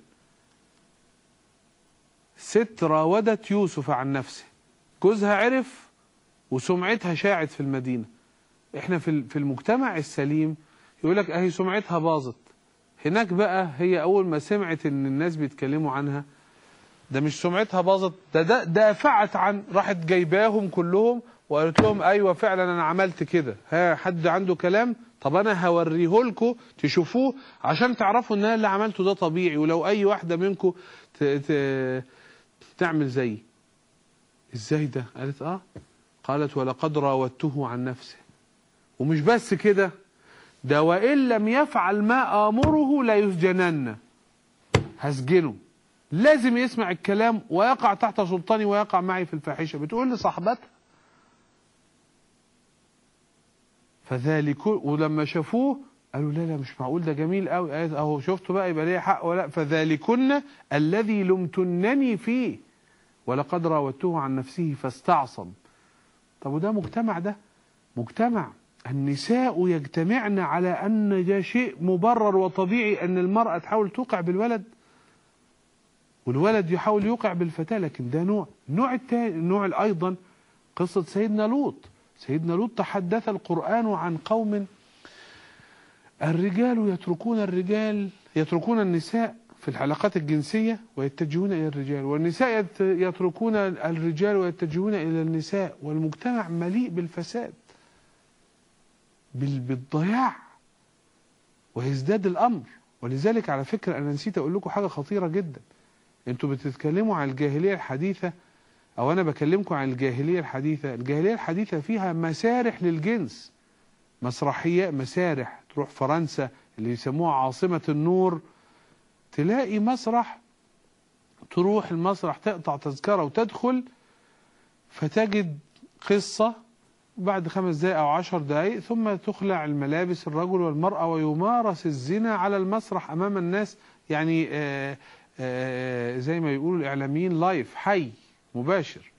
ست راودت يوسف عن نفسه جوزها عرف وسمعتها شاعت في المدينة احنا في في المجتمع السليم يقول لك اهي سمعتها باظت هناك بقى هي اول ما سمعت ان الناس بيتكلموا عنها ده مش سمعتها باظت ده, ده دافعت عن راحت جايباهم كلهم وقالت لهم ايوه فعلا انا عملت كده ها حد عنده كلام طب انا هوريه لكم تشوفوه عشان تعرفوا ان انا اللي عملته ده طبيعي ولو اي واحده منكم تعمل زيي ازاي ده قالت اه قالت ولقد راودته عن نفسه ومش بس كده ده وان لم يفعل ما امره لا يسجنن هسجنه لازم يسمع الكلام ويقع تحت سلطاني ويقع معي في الفاحشه بتقول لصاحبتها فذلك ولما شافوه قالوا لا لا مش معقول ده جميل قوي قالت اهو شفتوا بقى يبقى ليه حق ولا فذلكن الذي لمتنني فيه ولقد راودته عن نفسه فاستعصم طب وده مجتمع ده مجتمع النساء يجتمعن على ان ده شيء مبرر وطبيعي ان المرأة تحاول توقع بالولد والولد يحاول يوقع بالفتاة لكن ده نوع النوع الثاني النوع ايضا قصة سيدنا لوط سيدنا لوط تحدث القرآن عن قوم الرجال يتركون الرجال يتركون النساء في الحلقات الجنسية ويتجهون إلى الرجال والنساء يت- يتركون الرجال ويتجهون إلى النساء والمجتمع مليء بالفساد بال- بالضياع ويزداد الأمر ولذلك على فكرة أنا نسيت أقول لكم حاجة خطيرة جدا أنتوا بتتكلموا عن الجاهلية الحديثة أو أنا بكلمكم عن الجاهلية الحديثة الجاهلية الحديثة فيها مسارح للجنس مسرحية مسارح تروح فرنسا اللي يسموها عاصمة النور تلاقي مسرح تروح المسرح تقطع تذكرة وتدخل فتجد قصة بعد خمس دقائق أو عشر دقائق ثم تخلع الملابس الرجل والمرأة ويمارس الزنا على المسرح أمام الناس يعني آه آه زي ما يقولوا الإعلاميين لايف حي مباشر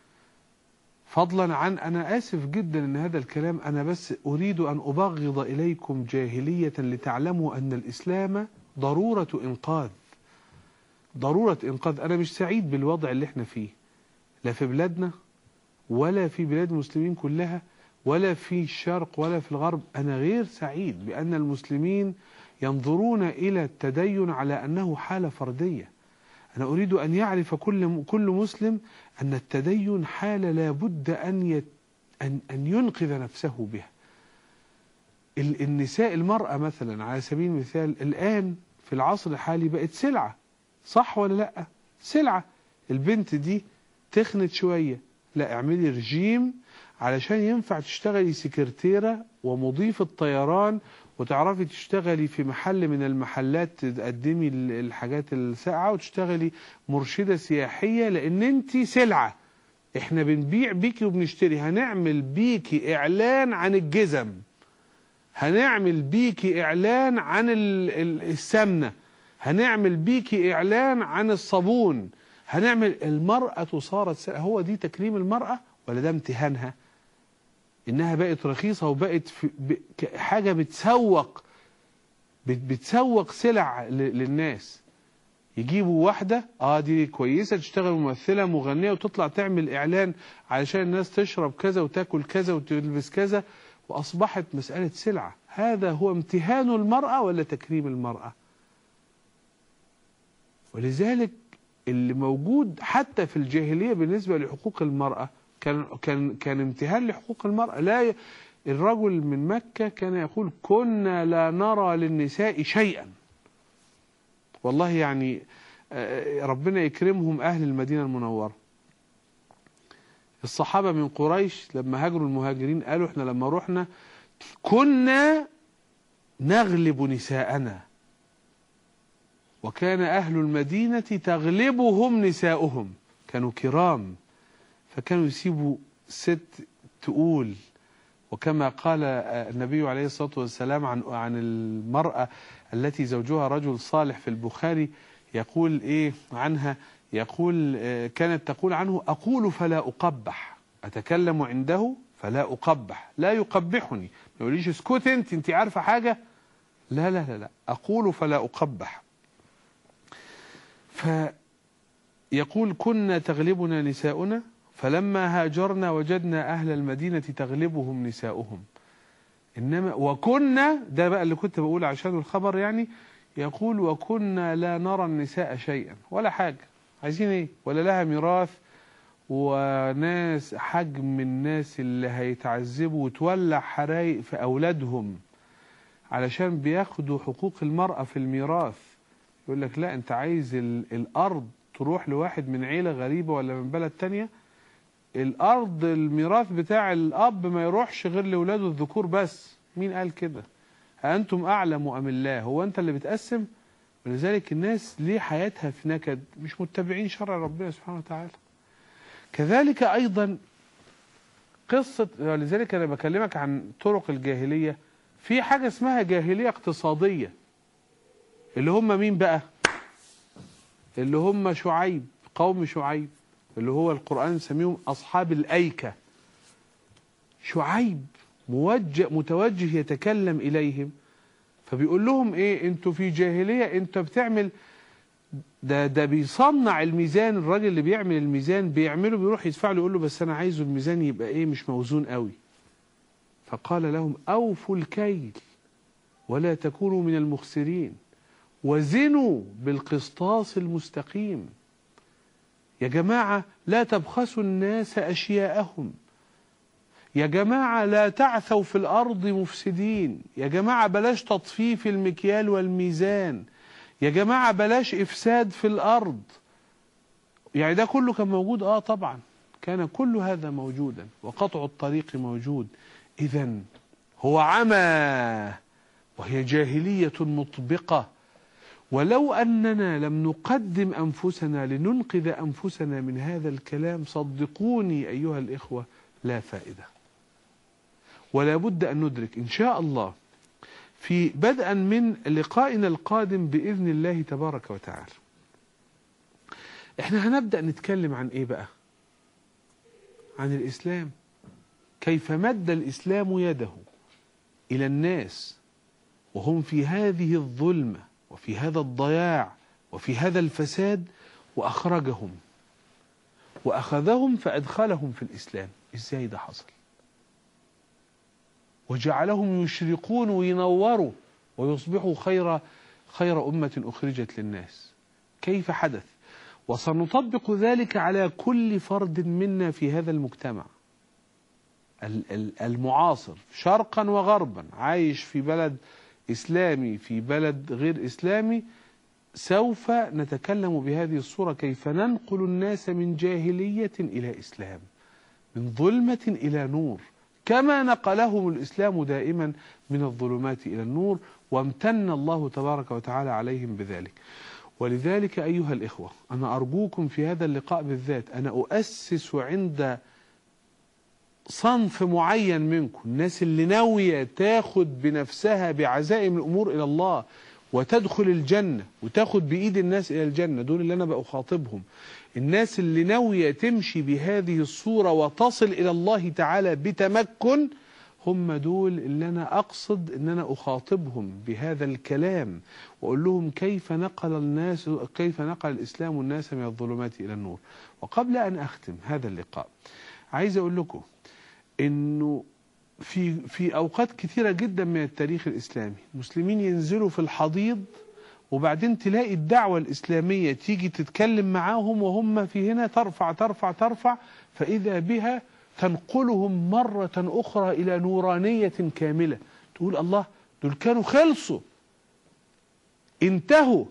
فضلا عن أنا آسف جدا أن هذا الكلام أنا بس أريد أن أبغض إليكم جاهلية لتعلموا أن الإسلام ضرورة إنقاذ ضرورة إنقاذ أنا مش سعيد بالوضع اللي احنا فيه لا في بلادنا ولا في بلاد المسلمين كلها ولا في الشرق ولا في الغرب أنا غير سعيد بأن المسلمين ينظرون إلى التدين على أنه حالة فردية أنا أريد أن يعرف كل كل مسلم أن التدين حالة لا بد أن يت أن أن ينقذ نفسه بها. ال- النساء المرأة مثلا على سبيل المثال الآن في العصر الحالي بقت سلعة صح ولا لأ؟ سلعة البنت دي تخنت شوية لا اعملي رجيم علشان ينفع تشتغلي سكرتيرة ومضيفة طيران وتعرفي تشتغلي في محل من المحلات تقدمي ال- الحاجات الساقعة وتشتغلي مرشدة سياحية لان انت سلعة احنا بنبيع بيكي وبنشتري هنعمل بيكي اعلان عن الجزم هنعمل بيكي اعلان عن ال- ال- السمنة هنعمل بيكي اعلان عن الصابون هنعمل المرأة صارت سلعة هو دي تكريم المرأة ولا ده امتهانها انها بقت رخيصة وبقت في ب- ك- حاجة بتسوق بت- بتسوق سلع ل- للناس يجيبوا واحدة اه دي كويسة تشتغل ممثلة مغنية وتطلع تعمل اعلان علشان الناس تشرب كذا وتاكل كذا وتلبس كذا واصبحت مسألة سلعة هذا هو امتهان المرأة ولا تكريم المرأة ولذلك اللي موجود حتى في الجاهلية بالنسبة لحقوق المرأة كان كان كان امتهان لحقوق المرأة لا ي- الرجل من مكة كان يقول كنا لا نرى للنساء شيئا والله يعني آه، ربنا يكرمهم أهل المدينة المنورة الصحابة من قريش لما هاجروا المهاجرين قالوا احنا لما رحنا كنا نغلب نساءنا وكان أهل المدينة تغلبهم نساؤهم كانوا كرام فكانوا يسيبوا ست تقول وكما قال آه، النبي عليه الصلاة والسلام عن عن المرأة التي زوجها رجل صالح في البخاري يقول إيه عنها يقول آه، كانت تقول عنه أقول فلا أقبح أتكلم عنده فلا أقبح لا يقبحني ما يقوليش اسكت انت انت عارفة حاجة لا لا لا لا أقول فلا أقبح فيقول كنا تغلبنا نساؤنا فلما هاجرنا وجدنا أهل المدينة تغلبهم نساؤهم إنما وكنا ده بقى اللي كنت بقول عشان الخبر يعني يقول وكنا لا نرى النساء شيئا ولا حاجة عايزين ايه ولا لها ميراث وناس حجم الناس اللي هيتعذبوا وتولع حرايق في أولادهم علشان بياخدوا حقوق المرأة في الميراث يقول لك لا انت عايز ال- الأرض تروح لواحد من عيلة غريبة ولا من بلد تانية الأرض الميراث بتاع الأب ما يروحش غير لولاده الذكور بس مين قال كده أنتم أعلم أم الله هو أنت اللي بتقسم ولذلك الناس ليه حياتها في نكد مش متبعين شرع ربنا سبحانه وتعالى كذلك أيضا قصة ولذلك أنا بكلمك عن طرق الجاهلية في حاجة اسمها جاهلية اقتصادية اللي هم مين بقى اللي هم شعيب قوم شعيب اللي هو القرآن يسميهم أصحاب الأيكة شعيب موجه متوجه يتكلم إليهم فبيقول لهم إيه أنتوا في جاهلية أنت بتعمل ده ده بيصنع الميزان الراجل اللي بيعمل الميزان بيعمله بيروح يدفع له يقول له بس انا عايزه الميزان يبقى ايه مش موزون قوي فقال لهم اوفوا الكيل ولا تكونوا من المخسرين وزنوا بالقسطاس المستقيم يا جماعة لا تبخسوا الناس أشياءهم يا جماعة لا تعثوا في الأرض مفسدين يا جماعة بلاش تطفيف المكيال والميزان يا جماعة بلاش إفساد في الأرض يعني ده كله كان موجود آه طبعا كان كل هذا موجودا وقطع الطريق موجود إذا هو عمى وهي جاهلية مطبقة ولو أننا لم نقدم أنفسنا لننقذ أنفسنا من هذا الكلام صدقوني أيها الإخوة لا فائدة ولا بد أن ندرك إن شاء الله في بدءا من لقائنا القادم بإذن الله تبارك وتعالى احنا هنبدأ نتكلم عن ايه بقى عن الإسلام كيف مد الإسلام يده إلى الناس وهم في هذه الظلمة وفي هذا الضياع وفي هذا الفساد وأخرجهم وأخذهم فأدخلهم في الإسلام إزاي ده حصل وجعلهم يشرقون وينوروا ويصبحوا خير خير أمة أخرجت للناس كيف حدث وسنطبق ذلك على كل فرد منا في هذا المجتمع المعاصر شرقا وغربا عايش في بلد إسلامي في بلد غير إسلامي سوف نتكلم بهذه الصورة كيف ننقل الناس من جاهلية إلى إسلام من ظلمة إلى نور كما نقلهم الإسلام دائما من الظلمات إلى النور وامتن الله تبارك وتعالى عليهم بذلك ولذلك أيها الإخوة أنا أرجوكم في هذا اللقاء بالذات أنا أؤسس عند صنف معين منكم الناس اللي ناوية تاخد بنفسها بعزائم الأمور إلى الله وتدخل الجنة وتاخد بإيد الناس إلى الجنة دول اللي أنا بأخاطبهم الناس اللي ناوية تمشي بهذه الصورة وتصل إلى الله تعالى بتمكن هم دول اللي أنا أقصد أن أنا أخاطبهم بهذا الكلام وأقول لهم كيف نقل الناس كيف نقل الإسلام الناس من الظلمات إلى النور وقبل أن أختم هذا اللقاء عايز أقول لكم أنه في في أوقات كثيرة جدا من التاريخ الإسلامي المسلمين ينزلوا في الحضيض وبعدين تلاقي الدعوة الإسلامية تيجي تتكلم معاهم وهم في هنا ترفع ترفع ترفع فإذا بها تنقلهم مرة أخرى إلى نورانية كاملة تقول الله دول كانوا خلصوا انتهوا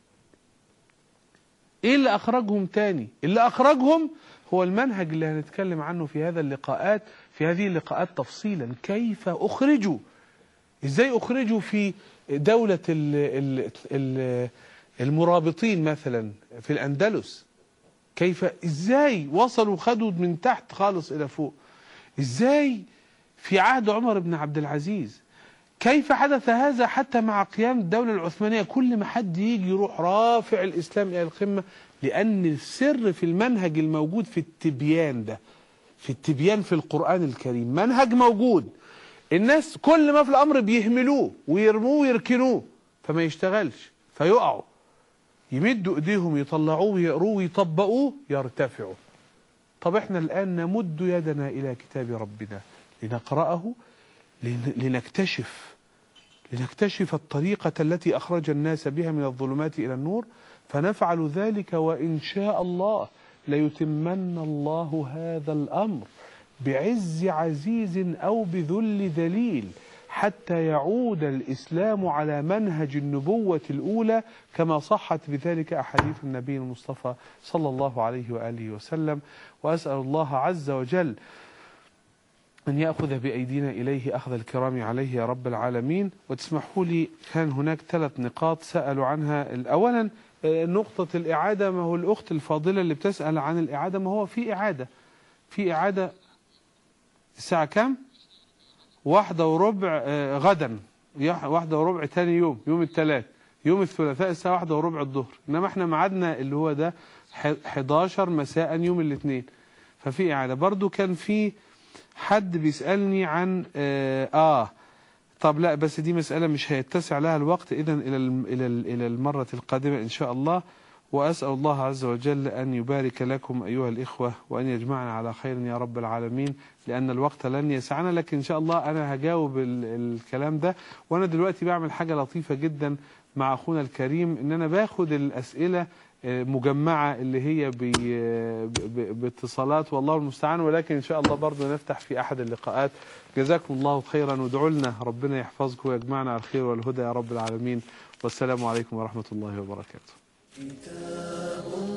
ايه اللي اخرجهم تاني اللي اخرجهم هو المنهج اللي هنتكلم عنه في هذا اللقاءات في هذه اللقاءات تفصيلا كيف اخرجوا ازاي اخرجوا في دولة ال ال ال المرابطين مثلا في الأندلس كيف ازاي وصلوا خدوا من تحت خالص إلى فوق ازاي في عهد عمر بن عبد العزيز كيف حدث هذا حتى مع قيام الدولة العثمانية كل ما حد يجي يروح رافع الإسلام إلى القمة لأن السر في المنهج الموجود في التبيان ده في التبيان في القرآن الكريم منهج موجود الناس كل ما في الأمر بيهملوه ويرموه ويركنوه فما يشتغلش فيقعوا يمدوا ايديهم يطلعوه ويقروه ويطبقوه يرتفعوا طب احنا الآن نمد يدنا إلى كتاب ربنا لنقرأه لنكتشف لنكتشف الطريقة التي أخرج الناس بها من الظلمات إلى النور فنفعل ذلك وإن شاء الله ليتمن الله هذا الأمر بعز عزيز أو بذل ذليل حتى يعود الإسلام على منهج النبوة الأولى كما صحت بذلك أحاديث النبي المصطفى صلى الله عليه وآله وسلم وأسأل الله عز وجل أن يأخذ بأيدينا إليه أخذ الكرام عليه يا رب العالمين وتسمحوا لي كان هناك ثلاث نقاط سألوا عنها أولا نقطة الإعادة ما هو الأخت الفاضلة اللي بتسأل عن الإعادة ما هو في إعادة في إعادة الساعة كام واحدة وربع آه، غدا يح- واحدة وربع تاني يوم يوم الثلاث يوم الثلاثاء الساعة واحدة وربع الظهر إنما احنا ميعادنا اللي هو ده ح- 11 مساء يوم الاثنين ففي إعادة برضو كان في حد بيسألني عن آه, آه طب لا بس دي مسألة مش هيتسع لها الوقت إذا إلى الم- إلى ال- إلى المرة القادمة إن شاء الله وأسأل الله عز وجل أن يبارك لكم أيها الإخوة وأن يجمعنا على خير يا رب العالمين لأن الوقت لن يسعنا لكن إن شاء الله أنا هجاوب ال- الكلام ده وأنا دلوقتي بعمل حاجة لطيفة جدا مع أخونا الكريم إن أنا باخد الأسئلة آه، مجمعة اللي هي ب- ب- باتصالات والله المستعان ولكن إن شاء الله برضه نفتح في أحد اللقاءات جزاكم الله خيرا وادعوا لنا ربنا يحفظكم ويجمعنا على الخير والهدى يا رب العالمين والسلام عليكم ورحمة الله وبركاته كتاب